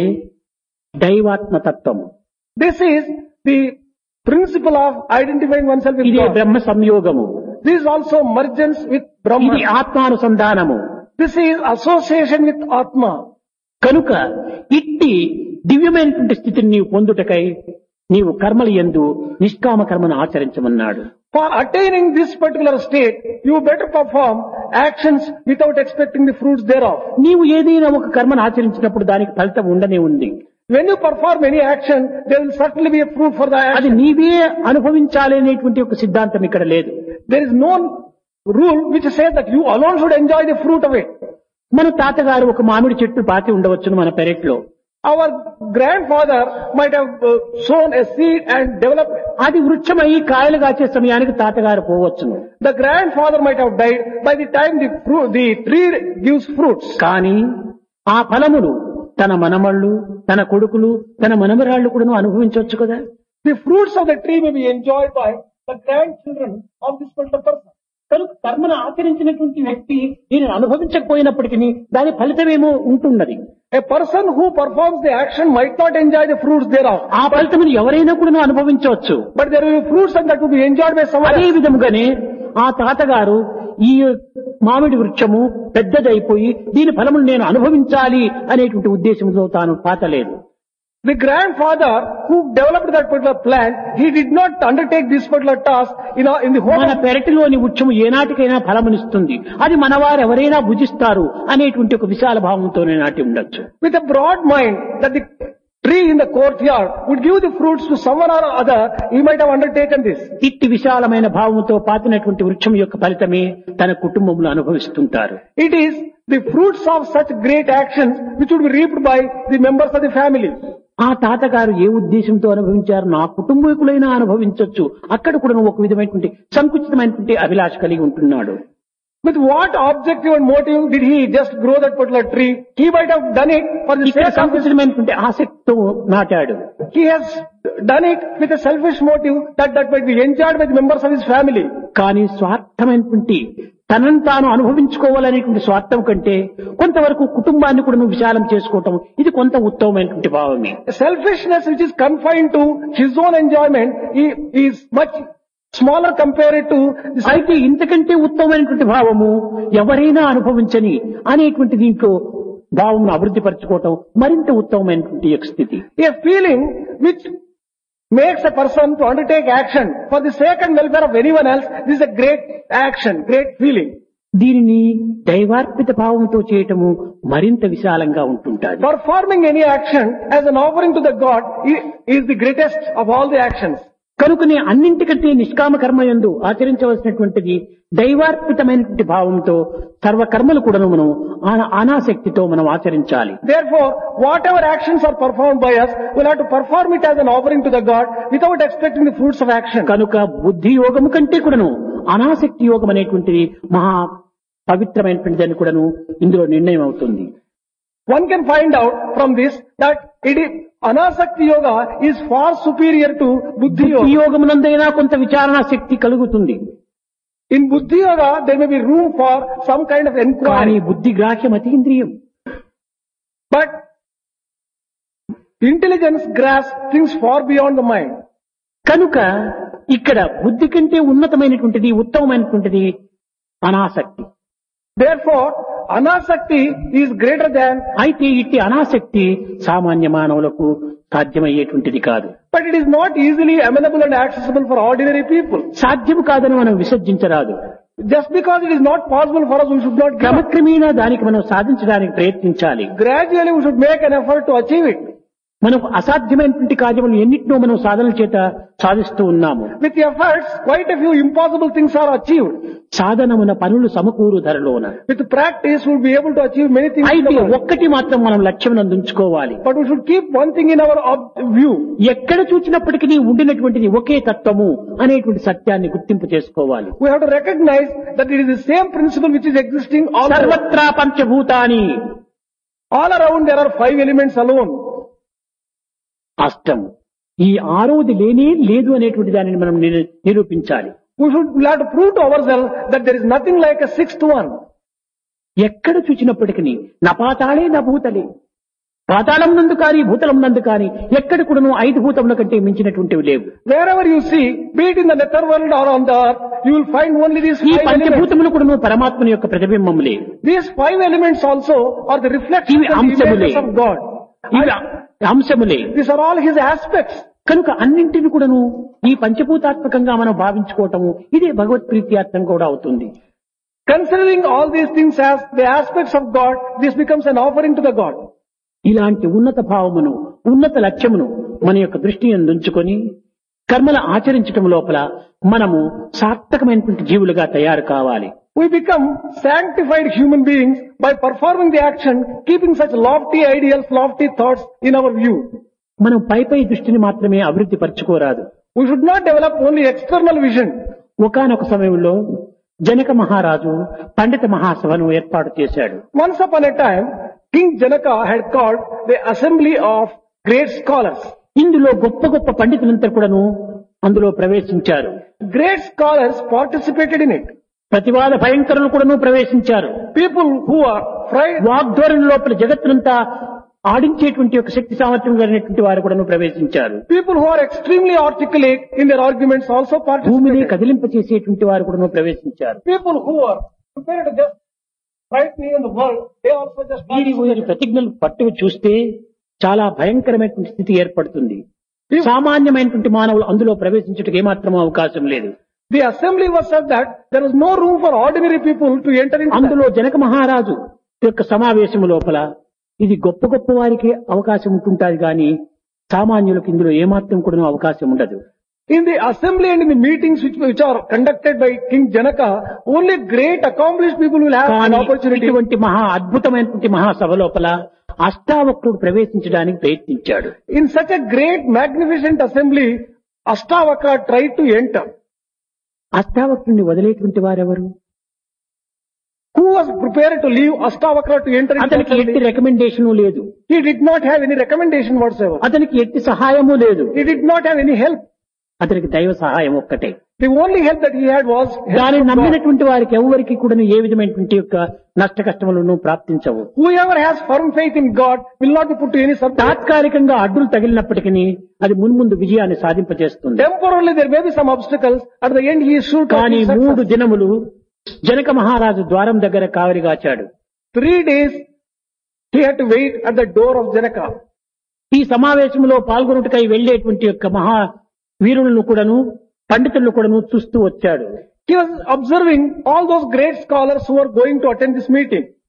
దైవాత్మ తత్వము This is the principle of identifying oneself with ఇదే God. Brahma సంయోగము This is also mergence with ఇది Brahman. ఆత్మానుసంధానము This is association with Atma. కనుక ఇట్టి దివ్యమైనటువంటి స్థితిని నీవు పొందుటకై నీవు కర్మలు ఎందు నిష్కామ కర్మను ఆచరించమన్నాడు For attaining this particular state, you better perform actions without expecting the fruits thereof. నీవు ఏదైనా ఒక కర్మను ఆచరించినప్పుడు దానికి ఫలితం ఉండనే ఉంది When you perform any action, there will certainly be a fruit for the అది action. నీవే అనుభవించాలి అనేటువంటి ఒక సిద్ధాంతం ఇక్కడ లేదు There is no rule which says that you alone should enjoy the fruit of it. మన తాతగారు ఒక మామిడి చెట్టు పాతి ఉండవచ్చును మన పెరట్లో Our grandfather might have uh, sown a seed and developed. అది వృక్షమై కాయలు కాచే సమయానికి తాతగారు పోవచ్చును The grandfather might have died by the time the fruit, the tree gives fruits. కానీ ఆ ఫలములు తన మనమళ్ళు తన కొడుకులు తన మనమరాళ్ళు కూడా అనుభవించవచ్చు కదా The fruits of the tree may be enjoyed by the grandchildren of this particular person. కనుక కర్మను ఆచరించినటువంటి వ్యక్తి దీనిని అనుభవించకపోయినప్పటికీ దాని ఫలితమేమో ఉంటున్నది A person who performs the action might not enjoy the fruits thereof. ఆ ఫలితమును ఎవరైనా కూడా అనుభవించవచ్చు But there will be fruits and that will be enjoyed by someone అదే else. విధముగానే ఆ తాతగారు ఈ మామిడి వృక్షము పెద్దదైపోయి దీని ఫలమును నేను అనుభవించాలి అనేటువంటి ఉద్దేశంతో తాను పాతలేదు The grandfather who developed that particular plant, he did not undertake this particular task in, a, in the hope మన of పెరటిలోని వృక్షము ఏనాటికైనా ఫలమునిస్తుంది అది మనవారు ఎవరైనా భుజిస్తారు అనేటువంటి ఒక విశాల భావంతోనే నాటి ఉండొచ్చు with a broad mind that the tree in the courtyard would give the fruits to someone or other, he might have undertaken this. ఇట్టి విశాలమైన భావంతో పాతినటువంటి వృక్షం యొక్క ఫలితమే తన కుటుంబంలో అనుభవిస్తుంటారు It is the fruits of such great actions which would be reaped by the members of the family. ఆ తాతగారు ఏ ఉద్దేశంతో అనుభవించారు నా కుటుంబీకులైనా అనుభవించవచ్చు అక్కడ కూడా ఒక విధమైనటువంటి సంకుచితమైనటువంటి అభిలాష కలిగి ఉంటున్నాడు With what objective and motive did he just grow that particular tree? He might have done it for the ఇక్కడ sake of his, సంకుచితమైనటువంటి ఆసక్తితో నాటాడు he has done it with a selfish motive that that might be enjoyed by the members of his family. కానీ స్వార్థమైనటువంటి తనను తాను అనుభవించుకోవాలనేటువంటి స్వార్థం కంటే కొంతవరకు కుటుంబాన్ని కూడా నువ్వు విశాలం చేసుకోవటం ఇది కొంత ఉత్తమమైనటువంటి భావమే Selfishness which is confined to his own enjoyment he- is much smaller compared to the అయితే ఇంతకంటే ఉత్తమమైనటువంటి భావము ఎవరైనా అనుభవించని అనేటువంటి దీంట్లో భావమును అభివృద్ధి పరచుకోవటం మరింత ఉత్తమమైనటువంటి యొక్క స్థితి a feeling which makes a person to undertake action for the sake and welfare of anyone else. This is a great action, great feeling. దీనిని దైవార్పిత భావంతో చేయటము మరింత విశాలంగా ఉంటుంటాది Performing any action as an offering to the God i- is the greatest of all the actions. కనుకనే అన్నింటికంటే నిష్కామ కర్మ యందు ఆచరించవలసినటువంటిది దైవార్పితమైనటువంటి భావంతో సర్వకర్మలు కూడాను మనం ఆన- అనాసక్తితో మనం ఆచరించాలి Therefore, whatever actions are performed by us, we'll have to perform it as an offering to the God without expecting the fruits of action. కనుక బుద్ధి యోగము కంటే కూడాను అనాసక్తి యోగం అనేటువంటిది మహా పవిత్రమైనటువంటిది అని కూడాను ఇందులో నిర్ణయం అవుతుంది One can find out from this that it is Anasakti Yoga is far superior to Buddhi బుద్ధి Yoga. యోగమునందైనా కొంత విచారణ శక్తి కలుగుతుంది In Buddhi Yoga, there may be room for some kind of కానీ inquiry. బుద్ధి గ్రాహ్యం అతీంద్రియం But intelligence grasps things far beyond the mind. కనుక ఇక్కడ బుద్ధి కంటే ఉన్నతమైనటువంటిది ఉత్తమమైనటువంటిది అనాసక్తి Therefore, Anasakti is greater than, అయితే ఇట్టి అనాసక్తి సామాన్య మానవులకు సాధ్యమయ్యేటువంటిది కాదు but it is not easily amenable and accessible for ordinary people. సాధ్యము కాదని మనం విసర్జించరాదు Just because it is not possible for us, we should not give up. క్రమక్రమేణా దానికి మనం సాధించడానికి ప్రయత్నించాలి Gradually, we should make an effort to achieve it. మనకు అసాధ్యమైనటువంటి కార్యములు ఎన్నిటినో మనం సాధనల చేత సాధిస్తూ ఉన్నాము With efforts, quite a few impossible things are achieved. సాధనమున పనులు సమకూరు ధరలోన With practice, we'll be able to achieve many things. in అయితే the world. ఒక్కటి మాత్రం మనం లక్ష్యం ఉంచుకోవాలి But we should keep one thing in our ob- view. ఎక్కడ చూచినప్పటికీ ఉండినటువంటిది ఒకే తత్వము అనేటువంటి సత్యాన్ని గుర్తింపు చేసుకోవాలి We have to recognize that it is the same principle which is existing all around. సర్వత్రా పంచభూతాని All around there are five elements alone. అష్టము ఈ ఆరోది లేనే లేదు అనేటువంటి దానిని మనం నిరు- నిరూపించాలి We should we'll have to prove to ourselves that there is nothing like a sixth one. ఎక్కడ చూచినప్పటికీ నా పాతాళే నా భూతలే పాతాళం నందు కాని భూతలం నందు కాని ఎక్కడ కూడాను ఐదు భూతముల కంటే మించినటువంటివి లేవు Wherever you see, be it in the nether world or on the earth, you will find only these ఈ five elements. పంచభూతములు కూడాను పరమాత్మని యొక్క ప్రతిబింబములే These five elements also are the reflections ఇవి and అంశములే images of God. ఇవి అంశములే These are all His aspects. కనుక అన్నింటిని కూడాను ఈ పంచభూతాత్మకంగా మనం భావించుకోవటము ఇదే భగవత్ ప్రీత్యార్థం కూడా అవుతుంది Considering all these things as the aspects of God, this becomes an offering to the God. ఇలాంటి ఉన్నత భావమును ఉన్నత లక్ష్యమును మన యొక్క దృష్టిని ఉంచుకొని కర్మల ఆచరించటం లోపల మనము సార్థకమైనటువంటి జీవులుగా తయారు కావాలి We become sanctified human beings by performing the action, keeping such lofty ideals, lofty thoughts in our view. మనం పై పై దృష్టిని మాత్రమే అభివృద్ధి పరచుకోరాదు We should not develop only external vision. ఒకానొక సమయంలో జనక మహారాజు పండిత మహాసభను ఏర్పాటు చేశాడు Once upon a time, King Janaka had called the assembly of great scholars. ఇందులో గొప్ప గొప్ప పండితులంతా కూడాను అందులో ప్రవేశించారు Great scholars participated in it. ప్రతివాద భయంకరులు కూడాను ప్రవేశించారు People who are fried, వాగ్ధోరణి లోపల జగత్తునంతా ఆడించేటువంటి ఒక శక్తి సామర్థ్యం కలిగినటువంటి వారు కూడాను ప్రవేశించారు people who are extremely articulate in their arguments also భూమిని participated. కదిలింప చేసేటువంటి వారు కూడాను ప్రవేశించారు People who are prepared to just frightening in the world, they also just వీరి వీరి participated. ప్రతిజ్ఞలు పట్టు చూస్తే చాలా భయంకరమైనటువంటి స్థితి ఏర్పడుతుంది సామాన్యమైనటువంటి మానవులు అందులో ప్రవేశించడానికి ఏమాత్రం అవకాశం లేదు The assembly was such that there was no room for ordinary people to enter into that. అందులో జనక మహారాజు యొక్క సమావేశము లోపల ఇది గొప్ప గొప్ప వారికి అవకాశం ఉంటుంటాది కానీ సామాన్యులకు ఇందులో ఏమాత్రం కూడా అవకాశం ఉండదు In the assembly and in the meetings which, which are conducted by King Janaka, only great accomplished people will have an కానీ opportunity. ఇటువంటి మహా అద్భుతమైనటువంటి మహాసభ లోపల అష్టావక్రుడు ప్రవేశించడానికి ప్రయత్నించాడు In such a great magnificent assembly, Astavakra tried to enter. అష్టావక్రుడిని వదిలేటువంటి వారెవరు Who was prepared to leave Astavakra to enter into అతనికి ఎట్టి assembly? రికమెండేషన్ లేదు He did not have any recommendation whatsoever. అతనికి ఎట్టి సహాయము లేదు He did not have any help. అతనికి దైవ సహాయం ఒక్కటే The only help that he had was help దానిని from God. నమ్మినటువంటి వారికి ఎవరికి కూడా ఏ విధమైనటువంటి యొక్క నష్ట కష్టములను ప్రాప్తించవు Whoever has firm faith in God will not be put to any subject. తాత్కాలికంగా అడ్డులు తగిలినప్పటికీ అది మున్ముందు విజయాన్ని సాధింపజేస్తుంది Temporarily there may be some obstacles. At the end he is sure to కానీ achieve మూడు success. దినములు జనక మహారాజు ద్వారం దగ్గర కావలిగాచాడు Three days he had to wait at the door of Janaka. ఈ సమావేశంలో పాల్గొనుటకై వెళ్లేటువంటి యొక్క మహా వీరులను కూడాను పండితులను కూడాను చూస్తూ వచ్చాడు He was observing all those great scholars who were going to attend this meeting.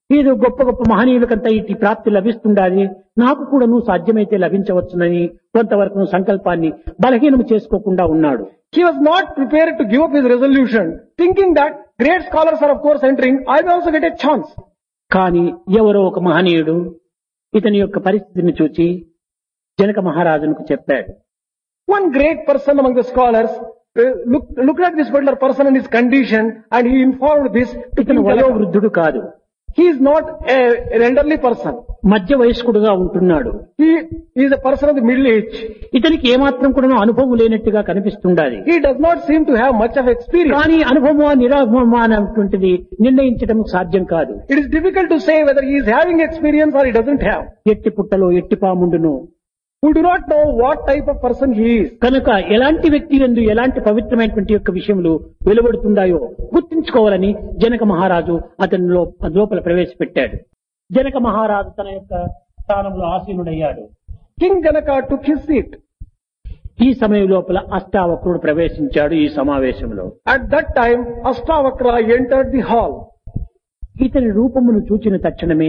ఏదో గొప్ప గొప్ప మహనీయులకంతా ఇటు ప్రాప్తి లభిస్తుండాలి నాకు కూడాను సాధ్యమైతే లభించవచ్చునని కొంతవరకు సంకల్పాన్ని బలహీనం చేసుకోకుండా ఉన్నాడు He was not prepared to give up his resolution, thinking that great scholars are of course entering, I will also get a chance. కానీ ఎవరో ఒక మహనీయుడు ఇతని యొక్క పరిస్థితిని చూచి జనక మహారాజునకు చెప్పాడు One great person among the scholars uh, look, looked at this particular person and his condition and he informed this to ఇతను King వయో Janaka. వృద్ధుడు కాదు He is not a, an elderly person. మధ్య వయస్కుడుగా ఉంటున్నాడు He is a person of the middle age. ఇతనికి ఏమాత్రం కూడా అనుభవం లేనట్టుగా కనిపిస్తుండాలి He does not seem to have much of experience. కానీ అనుభవమా నిరాభవమా అనేటువంటిది నిర్ణయించడం సాధ్యం కాదు It is difficult to say whether he is having experience or he doesn't have. ఎట్టి పుట్టలో ఎట్టి పాముండును We do not know what type of person he is. కనుక ఎలాంటి వ్యక్తి ఎందు ఎలాంటి పవిత్రమైనటువంటి యొక్క విషయములు వెలువడుతుందాయో గుర్తించుకోవాలని జనక మహారాజు అతని లో- లోపల ప్రవేశపెట్టాడు జనక మహారాజు తన యొక్క స్థానంలో ఆసీనుడయ్యాడు King Janaka took his seat. ఈ సమయం లోపల అష్టావక్రుడు ప్రవేశించాడు ఈ సమావేశంలో At that time, Astavakra entered the hall. ఇతని రూపమును చూచిన తక్షణమే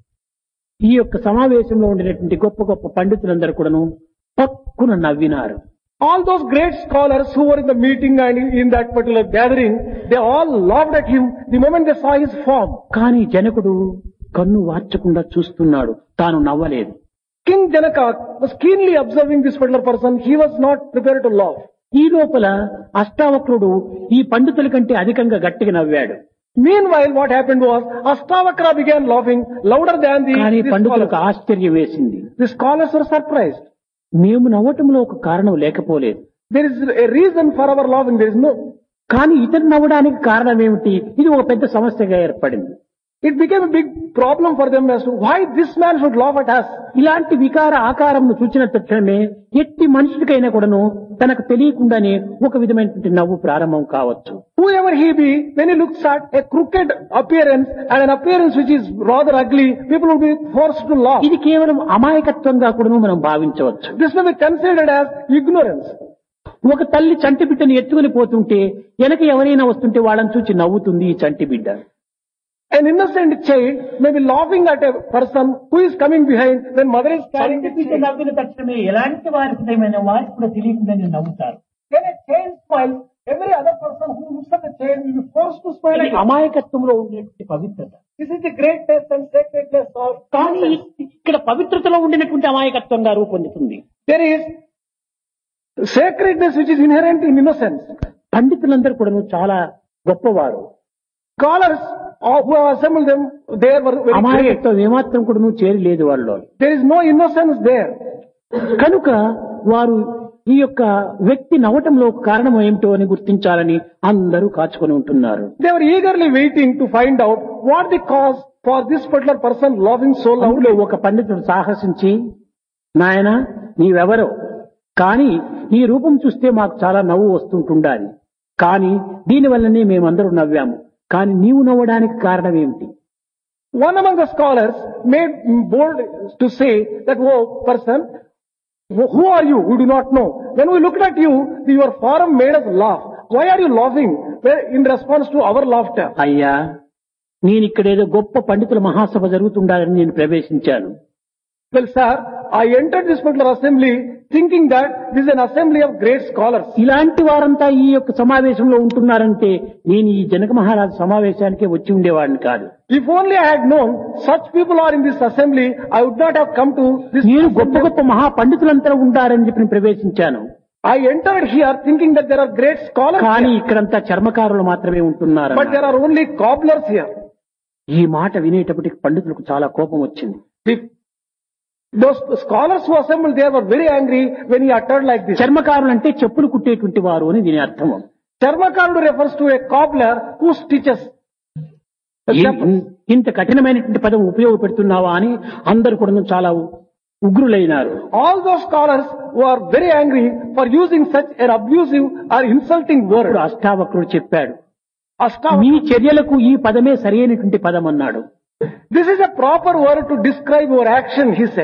ఈ యొక్క సమావేశంలో ఉండినటువంటి గొప్ప గొప్ప పండితులందరూ కూడాను పక్కున నవ్వినారు All those great scholars who were in the meeting and in that particular gathering, they all laughed at him the moment they saw his form. కానీ జనకుడు కన్ను వార్చకుండా చూస్తున్నాడు తాను నవ్వలేదు King Janaka was keenly observing this particular person. He was not prepared to laugh. ఈ లోపల అష్టావక్రుడు ఈ పండితుల కంటే అధికంగా గట్టిగా నవ్వాడు Meanwhile, what happened was Astavakra began laughing louder than the, కానీ the పండితులకు scholars. ఆశ్చర్యం వేసింది The scholars were surprised. మేము నవ్వటంలో ఒక కారణం లేకపోలేదు There is a reason for our laughing. There is no. కానీ ఇతను నవ్వడానికి కారణం ఏమిటి ఇది ఒక పెద్ద సమస్యగా ఏర్పడింది It became a big problem for them as to why this man should laugh at us. ఇలాంటి వికార ఆకారంను చూచిన తక్షణమే ఎట్టి మనుషుడికైనా కూడాను తనకు తెలియకుండానే ఒక విధమైనటువంటి నవ్వు ప్రారంభం కావచ్చు Whoever he be, when he looks at a crooked appearance and an appearance which is rather ugly, people will be forced to laugh. ఇది కేవలం అమాయకత్వంగా కూడాను మనం భావించవచ్చు This may be considered as ignorance. ఒక తల్లి చంటి బిడ్డను ఎత్తుకుని పోతుంటే వెనక ఎవరైనా వస్తుంటే వాళ్ళని చూచి నవ్వుతుంది ఈ చంటి బిడ్డ An innocent child may be laughing at a person who is coming behind when mother is carrying Chanti the బిడ్డ child. నవ్విన తక్షణమే ఎలాంటి వారికి వారికి కూడా తెలియకుండానే నవ్వుతారు When a child smiles, every other person who looks at the child will be forced to smile ఇది at him. అమాయకత్వంలో ఉండేటువంటి పవిత్రత This is the greatness and sacredness of కానీ ఇక్కడ పవిత్రతలో ఉండినటువంటి అమాయకత్వంగా రూపొందుతుంది There is sacredness which is inherent in innocence. పండితులందరూ కూడా చాలా గొప్పవారు Scholars uh, who have assembled them, they were very great. అమాయకత్వం ఏమాత్రం కూడా చేరలేదు వాళ్ళు There is no innocence there. కనుక వారు ఈ యొక్క వ్యక్తి నవ్వటంలో కారణం ఏమిటో అని గుర్తించాలని అందరూ కాచుకొని ఉంటున్నారు They were eagerly waiting to find out what the cause for this particular person laughing so అందులో loudly. ఒక పండితుడు సాహసించి నాయన నీవెవరో కానీ నీ రూపం చూస్తే మాకు చాలా నవ్వు వస్తుంటుండాలి కానీ దీనివల్లనే మేమందరూ నవ్వాము కానీ నీవు నవ్వడానికి కారణం ఏమిటి One among the scholars made bold to say that, oh person, who are you? We do not know. When we looked at you, your form made us laugh. Why are you laughing? Well, in response to our laughter. అయ్యా నేను ఇక్కడేదో గొప్ప పండితుల మహాసభ జరుగుతుండాలని నేను ప్రవేశించాను Well, sir, I entered this particular assembly thinking that this is an assembly of great scholars. ఇలాంటి వారంతా ఈ యొక్క సమావేశంలో ఉంటున్నారంటే నేను ఈ జనక మహారాజు సమావేశానికే వచ్చి ఉండేవాడిని కాదు If only I had known such people are in this assembly, I would not have come to this నేను గొప్ప assembly. గొప్ప మహా పండితులంతా ఉంటారని చెప్పి నేను ప్రవేశించాను I entered here thinking that there are great scholars కానీ here, ఇక్కడంతా చర్మకారులు మాత్రమే ఉంటున్నారు but there are only cobblers here. ఈ మాట వినేటప్పటికి పండితులకు చాలా కోపం వచ్చింది The, those scholars who assembled there were very angry when he uttered like this. చర్మకారులు అంటే చెప్పులు కుట్టేటువంటి వారు అని దీని అర్థం Charmakandu refers to a cobbler who stitches. the E- chappals. ఇంత కఠినమైనటువంటి పదం ఉపయోగపెడుతున్నావా అని అందరు కూడా చాలా ఉగ్రులైనారు All those scholars who are very angry for using such an abusive or insulting word. ఇప్పుడు అష్టావక్రుడు చెప్పాడు Ashtav- మీ చర్యలకు ఈ పదమే సరైనటువంటి పదం అన్నాడు This is a proper word to describe your action, he said.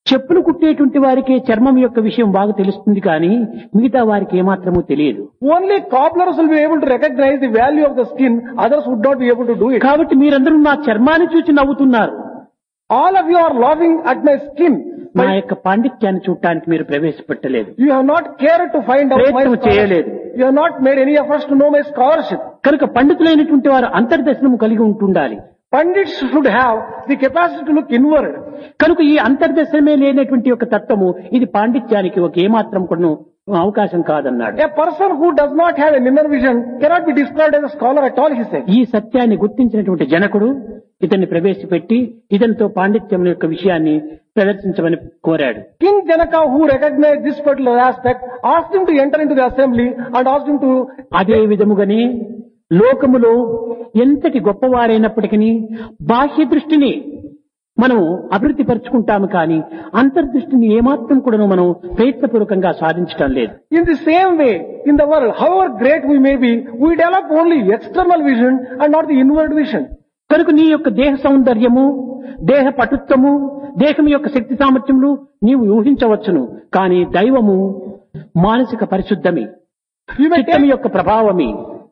చెప్పులు కుట్టేటువంటి వారికి చర్మం యొక్క విషయం బాగా తెలుస్తుంది కానీ మిగతా వారికి ఏమాత్రమూ తెలియదు Only cobblers will be able to recognize the value of the skin, others would not be able to do it. కాబట్టి మీరందరూ నా చర్మాన్ని చూసి నవ్వుతున్నారు All of you are laughing at my skin. నా యొక్క పాండిత్యాన్ని చూడటానికి మీరు ప్రవేశపెట్టలేదు You have not cared to find out my ప్రయత్నం scholarship. చేయలేదు. You have not made any efforts to know my scholarship. కనుక పండితులైనటువంటి వారు అంతర్దర్శనము కలిగి ఉంటుండాలి Pandits should have the capacity to look inward. కనుక ఈ అంతర్దర్శనమే లేనటువంటి ఒక తత్వము ఇది పాండిత్యానికి ఒక ఏమాత్రం కూడా అవకాశం కాదన్నాడు A person who does not have an inner vision cannot be described as a scholar at all, he said. ఈ సత్యాన్ని గుర్తించినటువంటి జనకుడు ఇతన్ని ప్రవేశపెట్టి ఇతనితో పాండిత్యం యొక్క విషయాన్ని ప్రదర్శించమని కోరాడు King Janaka, who recognized this particular aspect, asked him to enter into the assembly and asked him to అదే విధముగానే లోకములో ఎంతటి గొప్పవారైనప్పటికీ బాహ్య దృష్టిని మనం అభివృద్ధి పరుచుకుంటాము కానీ అంతర్దృష్టిని ఏమాత్రం కూడా మనం ప్రయత్నపూర్వకంగా సాధించడం లేదు In the same way, in the world, however great we may be, we develop only external vision and not the inward vision. కనుక నీ యొక్క దేహ సౌందర్యము దేహ పటుత్వము దేహం యొక్క శక్తి సామర్థ్యములు నీవు ఊహించవచ్చును కానీ దైవము మానసిక పరిశుద్ధమి You may చిత్తము take, యొక్క ప్రభావమి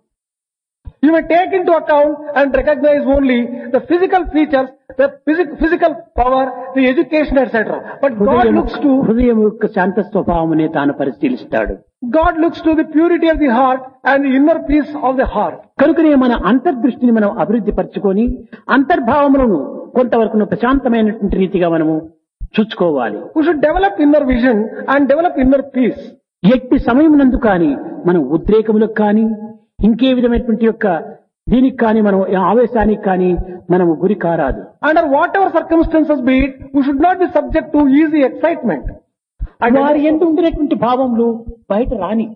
you may take into account and recognize only the physical features, the physic, physical power, the education, etc. But God హృదయం looks to, హృదయం యొక్క శాంత స్వభావమునే తాను పరిశీలిస్తాడు God looks to the purity of the heart and the inner peace of the heart. కనుకనే మన అంతర్దృష్టిని మనం అభివృద్ధి పరచుకొని అంతర్భావములను కొంతవరకు ప్రశాంతమైనటువంటి రీతిగా మనము చూసుకోవాలి We should develop inner vision and develop inner peace. ఎట్టి సమయమునందు కానీ మనం ఉద్రేకములకు కానీ ఇంకే విధమైనటువంటి యొక్క దీనికి కానీ మనం ఆవేశానికి కానీ మనము గురి కారాదు Under whatever circumstances be it, we should not be subject to easy excitement. And వారి ఎందు ఉండినటువంటి భావములు బయట రాని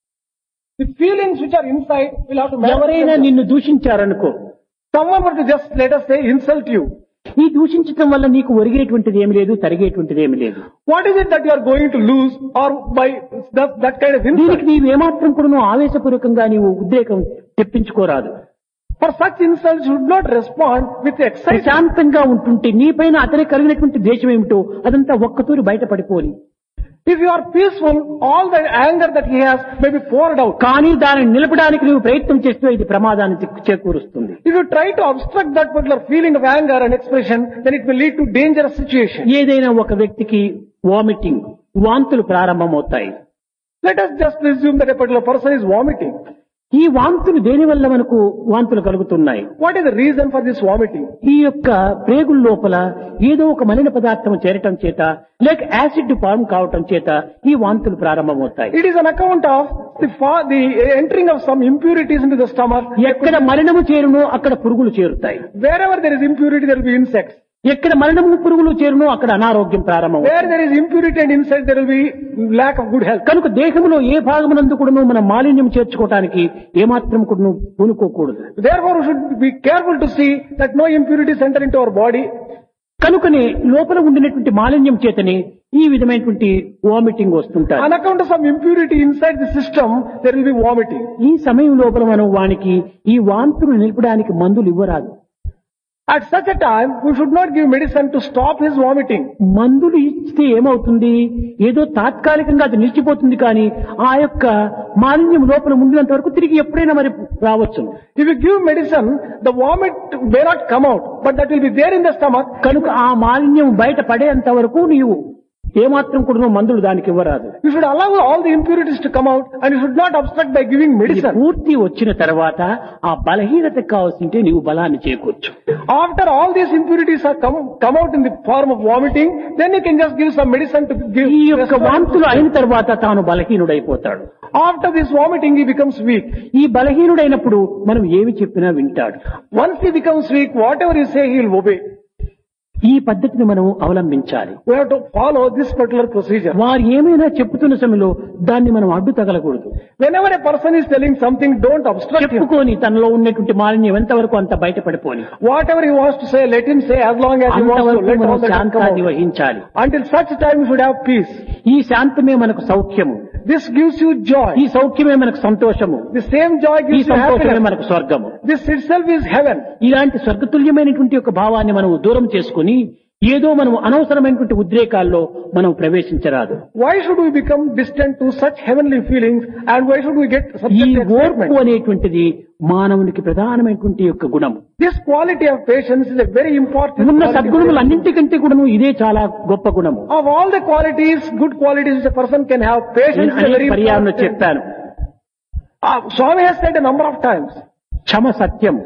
the feelings which are inside will have to manifest ఎవరైనా themselves. నిన్ను దూషించారనుకో Someone were to just, let us say, insult you. ఈ దూషించటం వల్ల నీకు ఒరిగేటువంటిది ఏమి లేదు తరిగేటువంటిది ఏమి లేదు What is it that you are going to lose or by that, that kind of insult? దీనికి నీవు ఏమాత్రం కూడా నువ్వు ఆవేశపూర్వకంగా నీవు ఉద్రేకం తెప్పించుకోరాదు For such insults, you should not respond with excitement. ప్రశాంతంగా ఉంటుంటే నీపైన అతనికి కలిగినటువంటి దేశం ఏమిటో అదంతా ఒక్కతూరి బయటపడిపోని If you are peaceful, all the anger that he has may be poured out. కానీ దానిని నిలపడానికి నువ్వు ప్రయత్నం చేస్తే ఇది ప్రమాదాన్ని చే- చేకూరుస్తుంది If you try to obstruct that particular feeling of anger and expression, then it will lead to dangerous situation. ఏదైనా ఒక వ్యక్తికి వామిటింగ్ వాంతులు ప్రారంభమవుతాయి Let us just presume that a particular person is vomiting. ఈ వాంతులు దేని వల్ల మనకు వాంతులు కలుగుతున్నాయి What is the reason for this vomiting? ఈ యొక్క ప్రేగుల లోపల ఏదో ఒక మలిన పదార్థం చేరటం చేత లేక యాసిడ్ ఫార్మ్ కావటం చేత ఈ వాంతులు ప్రారంభమవుతాయి It is an account of the, fa- the entering of some impurities into the stomach. ఎక్కడ మలినము చేరునో అక్కడ పురుగులు చేరుతాయి Wherever there is impurity, there will be insects. ఎక్కడ మలినము పురుగులు చేరునో అక్కడ అనారోగ్యం ప్రారంభం Where there is impurity and insect, there will be lack of good health. కనుక దేహంలో ఏ భాగమునందు కూడాను మనం మాలిన్యం చేర్చుకోవటానికి ఏమాత్రం కూడా పూనుకోకూడదు Therefore, we should be careful to see that no impurities enter into our body. కనుకనే లోపల ఉండినటువంటి మాలిన్యం చేతనే ఈ విధమైనటువంటి వామిటింగ్ వస్తుంటారు On account of some impurity inside the system, there will be vomiting. ఈ సమయం లోపల మనం వానికి ఈ వాంతులు నిలపడానికి మందులు ఇవ్వరాదు At such a time, we should not give medicine to stop his vomiting. మందులు ఇస్తే ఏమవుతుంది ఏదో తాత్కాలికంగా అది నిలిచిపోతుంది కానీ ఆ యొక్క మాలిన్యం లోపల ఉండినంత వరకు తిరిగి ఎప్పుడైనా మరి రావచ్చు If you give medicine, the vomit may not come out, but that will be there in the stomach. కనుక ఆ మాలిన్యం బయట పడేంత వరకు నీవు ఏమాత్రం కూడా మందులు దానికి ఇవ్వరాదు You should allow all the impurities to come out and you should not obstruct by giving ఇది medicine. పూర్తి వచ్చిన తర్వాత ఆ బలహీనత కావాల్సింటే నీవు బలాన్ని చేకూర్చు After all these impurities are come, come out in the form of vomiting, then you can just give some medicine to give. ఈ యొక్క వాంతులు అయిన తర్వాత తాను బలహీనుడైపోతాడు After this vomiting, he becomes weak. ఈ బలహీనుడైనప్పుడు మనం ఏమి చెప్పినా వింటాడు Once he becomes weak, whatever you say, he will obey. ఈ పద్ధతిని మనం అవలంబించాలి We have to follow this particular procedure. వారు ఏమైనా చెప్పుతున్న సమయంలో దాన్ని మనం అడ్డు తగలకూడదు Whenever a person is telling something, don't obstruct him. చెప్పుకొని తనలో ఉన్నటువంటి మాలిన్యం ఎంతవరకు అంత బయటపడిపోని Whatever he wants to say, let him say as long as he wants to. అంతవరకు Let మనం all that come శాంతాన్ని out. వహించాలి Until such time, you should have peace. ఈ శాంతమే మనకు సౌఖ్యము This gives you joy. ఈ సౌఖ్యమే మనకు సంతోషము The same joy ఈ gives you సంతోషమే happiness. మనకు స్వర్గము This itself is heaven. ఇలాంటి స్వర్గతుల్యమైనటువంటి ఒక భావాన్ని మనం దూరం చేసుకుని ఏదో మనం అనవసరమైనటువంటి ఉద్రేకాల్లో మనం ప్రవేశించరాదు Why should we become distant to such heavenly feelings and why should we get ఈ subject to ఓర్పు excitement? అనేటువంటిది మానవునికి ప్రధానమైనటువంటి యొక్క గుణం This quality of patience is a very important ఉన్న quality. సద్గుణములు అన్నింటికంటే కూడాను ఇదే చాలా గొప్ప గుణము Of all the qualities, good qualities which a person can have, patience నేను is a very అనేక పర్యాలను important. చెప్పాను Uh, Swami has said a number of times, క్షమ సత్యం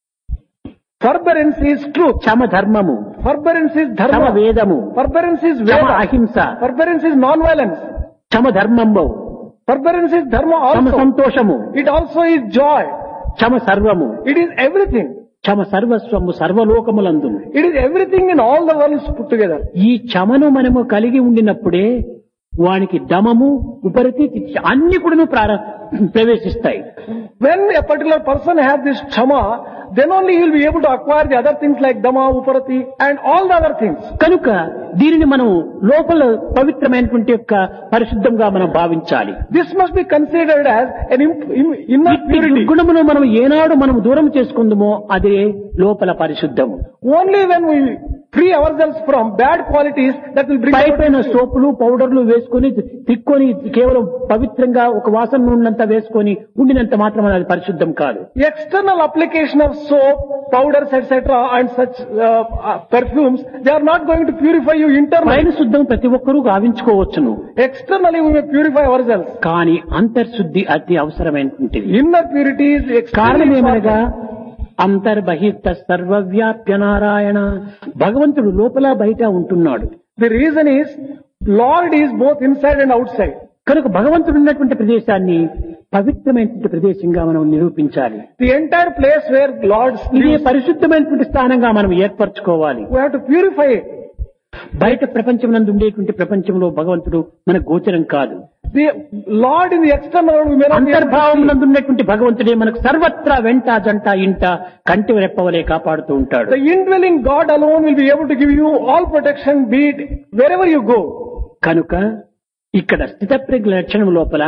forbearance is truth, క్షమ ధర్మము forbearance is క్షమ dharma, వేదము forbearance is క్షమ veda, అహింస forbearance is non-violence, క్షమ ధర్మంబు forbearance is dharma క్షమ also. సంతోషము It also is joy. క్షమ సర్వము It is everything. క్షమ సర్వస్వము సర్వలోకములందు It is everything in all the worlds put together. ఈ క్షమను మనము కలిగి ఉండినప్పుడే వానికి దమము ఉపరితి అన్ని కూడాను ప్రార ప్రవేశిస్తాయి When a particular person has this chama, then only he will be able to acquire the other things like dama, uparati and all the other things. కనుక దీనిని మనం లోపల పవిత్రమైనటువంటి యొక్క పరిశుద్ధంగా మనం భావించాలి This must be considered as an imp- im- inner ఇట్టి purity. దుర్గుణమును మనం ఏనాడు మనం దూరం చేసుకుందామో అదే లోపల పరిశుద్ధము Only when we free ourselves from bad qualities that will bring pi out పైన సోపులు పౌడర్లు వేసుకొని తిక్కొని కేవలం పవిత్రంగా ఒక వాసన నూనెంతా వేసుకొని ఉండినంత మాత్రం అది పరిశుద్ధం కాదు external application of soap, powders, etc. and such uh, uh, perfumes. They are not going to purify you internally. పైన శుద్ధం ప్రతి ఒక్కరూ గావించుకోవచ్చును Externally we may purify ourselves. కానీ అంతర్శుద్ధి అతి అవసరమైనటువంటిది Inner purity is కారణం extremely ఏమనగా important. అంతర్బహిర్త సర్వవ్యాప్య నారాయణ భగవంతుడు లోపల బయట ఉంటున్నాడు The reason is Lord is both inside and outside. కనుక భగవంతుడు ఉన్నటువంటి ప్రదేశాన్ని పవిత్రమైనటువంటి ప్రదేశంగా మనం నిరూపించాలి The entire place where Lord ఇదే lives, పరిశుద్ధమైనటువంటి స్థానంగా మనం ఏర్పరచుకోవాలి we have to purify it. బయట ప్రపంచం నందు ఉండేటువంటి ప్రపంచంలో భగవంతుడు మన గోచరం కాదు The Lord in the external world we may not be able to అంతర్భావం see. నందు ఉన్నటువంటి భగవంతుడే మనకు సర్వత్రా వెంట జంట ఇంట కంటి రెప్పవలే కాపాడుతూ ఉంటాడు The indwelling God alone will be able to give you all protection, be it wherever you go. కనుక ఇక్కడ స్థితప్రజ్ఞ లక్షణం లోపల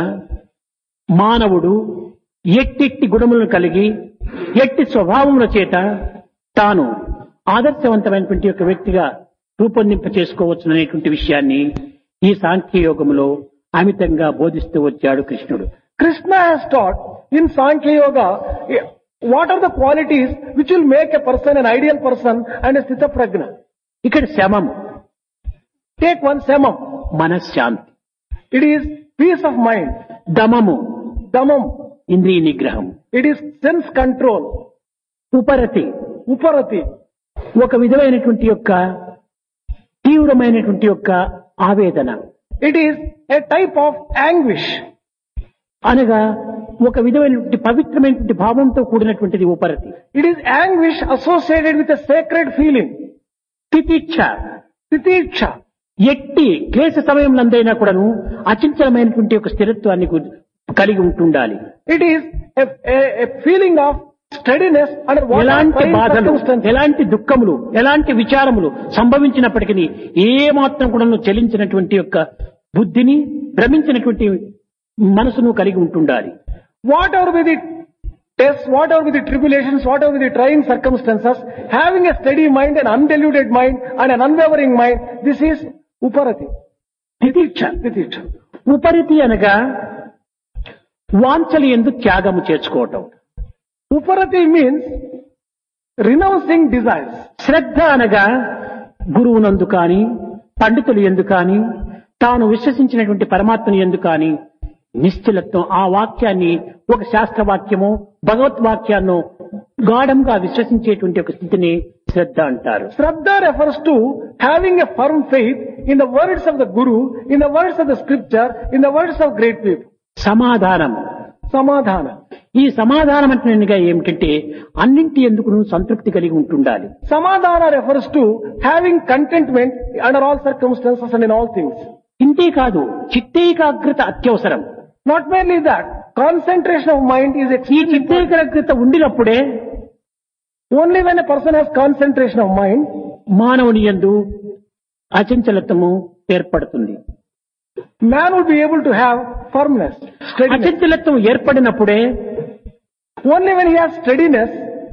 మానవుడు ఎట్టిట్టి గుణములను కలిగి ఎట్టి స్వభావముల చేత తాను ఆదర్శవంతమైనటువంటి ఒక వ్యక్తిగా రూపొందింప చేసుకోవచ్చు అనేటువంటి విషయాన్ని ఈ సాంఖ్యయోగములో అమితంగా బోధిస్తూ వచ్చాడు కృష్ణుడు Krishna has taught in Sankhya Yoga eh, what are the qualities which will make a person an ideal person and a Sthita Prajna. ఇక్కడ శమము Take one samam. మనశ్శాంతి It is peace of mind. దమము Damam. ఇంద్రియ నిగ్రహం It is sense control. ఉపరతి Uparati. ఒక విధమైనటువంటి యొక్క తీవ్రమైనటువంటి యొక్క ఆవేదన It is a type of anguish. అనగా ఒక విధమైనటువంటి పవిత్రమైనటువంటి భావంతో కూడినటువంటిది ఉపరతి It is anguish associated with a sacred feeling. తితిక్ష Titiksha. ఎట్టి క్లేశ సమయంలో కూడాను అచంచలమైనటువంటి ఒక స్థిరత్వాన్ని గు- కలిగి ఉంటుండాలి It is a, a, a feeling of steadiness under what ఎలాంటి trying బాధలు circumstances. ఎలాంటి దుఃఖములు ఎలాంటి విచారములు సంభవించినప్పటికీ ఏ మాత్రం కూడా చెలించినటువంటి యొక్క బుద్ధిని భ్రమించినటువంటి మనసును కలిగి ఉంటుండాలి Whatever be the tests, whatever be the tribulations, whatever be the trying circumstances, having a steady mind, an undiluted mind, and an unwavering mind, this is uparati. తితిక్ష Titiksha. ఉపరితి అనగా వాంఛలు ఎందు త్యాగము చేర్చుకోవటం Uparati means renouncing desires. శ్రద్ధ అనగా గురువునందు కాని పండితులు ఎందు కాని తాను విశ్వసించినటువంటి పరమాత్మని ఎందు కాని నిశ్చలత్వం ఆ వాక్యాన్ని ఒక శాస్త్ర వాక్యమో భగవత్ వాక్యాన్నో గాఢంగా విశ్వసించేటువంటి ఒక స్థితిని శ్రద్ధ అంటారు Shraddha refers to having a firm faith in the words of the Guru, in the words of the scripture, in the words of great people. సమాధానం Samadhana. ఈ సమాధానం అంటే ఏమిటంటే అన్నింటి ఎందుకు సంతృప్తి కలిగి ఉంటుండాలి Samadhana refers to having contentment under all circumstances and in all things. ఇంతే కాదు చిత్తేకాగ్రత అత్యవసరం Not merely that, concentration of mind is ఈ extremely important. చిత్తేకాగ్రత ఉండినప్పుడే Only when a person has concentration of mind, మానవుని యందు అచంచలత్వము ఏర్పడుతుంది man will be able to have firmness, steadiness. అచంచలత్వం ఏర్పడినప్పుడే Only when he has steadiness,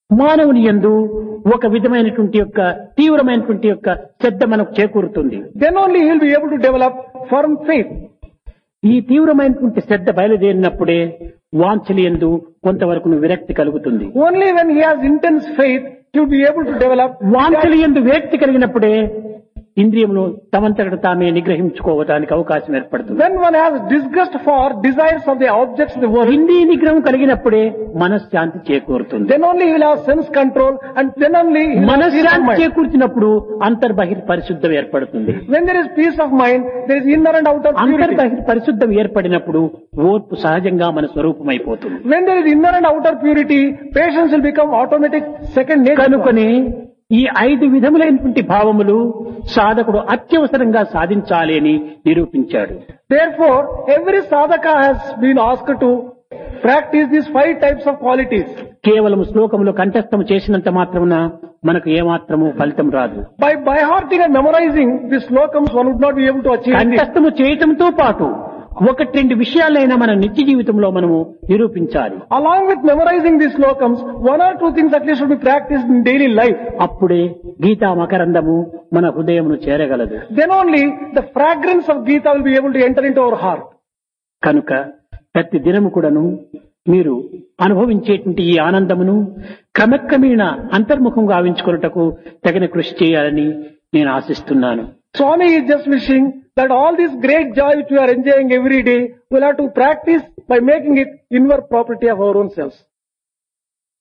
మానవుని యందు ఒక విధమైనటువంటి యొక్క తీవ్రమైనటువంటి యొక్క శ్రద్ధ మనకు చేకూరుతుంది Then only he will be able to develop firm faith. ఈ తీవ్రమైనటువంటి శ్రద్ధ బయలుదేరినప్పుడే వాంఛలి ఎందు కొంతవరకు విరక్తి కలుగుతుంది Only when he has intense faith, he will be able to develop వాంఛలి ఎందు విరక్తి కలిగినప్పుడే ఇంద్రియములు తమంతట తామే నిగ్రహించుకోవడానికి అవకాశం ఏర్పడుతుంది When one has disgust for desires of the objects in the world, ఇంద్రియ నిగ్రహం కలిగినప్పుడే మనశ్శాంతి చేకూరుతుంది then only he will have sense control and then only he will have peace of మనశ్శాంతి mind. చేకూర్చినప్పుడు అంతర్బహిర్ పరిశుద్ధం ఏర్పడుతుంది When there is peace of mind, there is inner and outer purity. అంతర్బహిర్ పరిశుద్ధం ఏర్పడినప్పుడు ఓర్పు సహజంగా మన స్వరూపమైపోతుంది When there is inner and outer purity, patience will become automatic second nature. కనుకొని ఈ ఐదు విధములైనటువంటి భావములు సాధకుడు అత్యవసరంగా సాధించాలి అని నిరూపించాడు Therefore, every sadhaka has been asked to practice these five types of qualities. కేవలం శ్లోకములు కంఠస్థము చేసినంత మాత్రమున మనకు ఏమాత్రము ఫలితం రాదు By by hearting and memorizing these slokams, one would not be able to achieve it. కంఠస్థము చేయటంతో పాటు ఒకటి రెండు విషయాలైనా మన నిత్య జీవితంలో మనము నిరూపించాలి Along with memorizing these slokams, one or two things at least should be practiced in daily life. అప్పుడే గీతా మకరందము మన హృదయమును చేరగలదు Then only the fragrance of Gita will be able to enter into our heart. కనుక ప్రతి దినము కూడాను మీరు అనుభవించేటువంటి ఈ ఆనందమును క్రమక్రమేణ అంతర్ముఖం గావించుకున్నటకు తగిన కృషి చేయాలని నేను ఆశిస్తున్నాను Swami is just wishing that all this great joy which we are enjoying every day will have to practice by making it inward property of our own selves.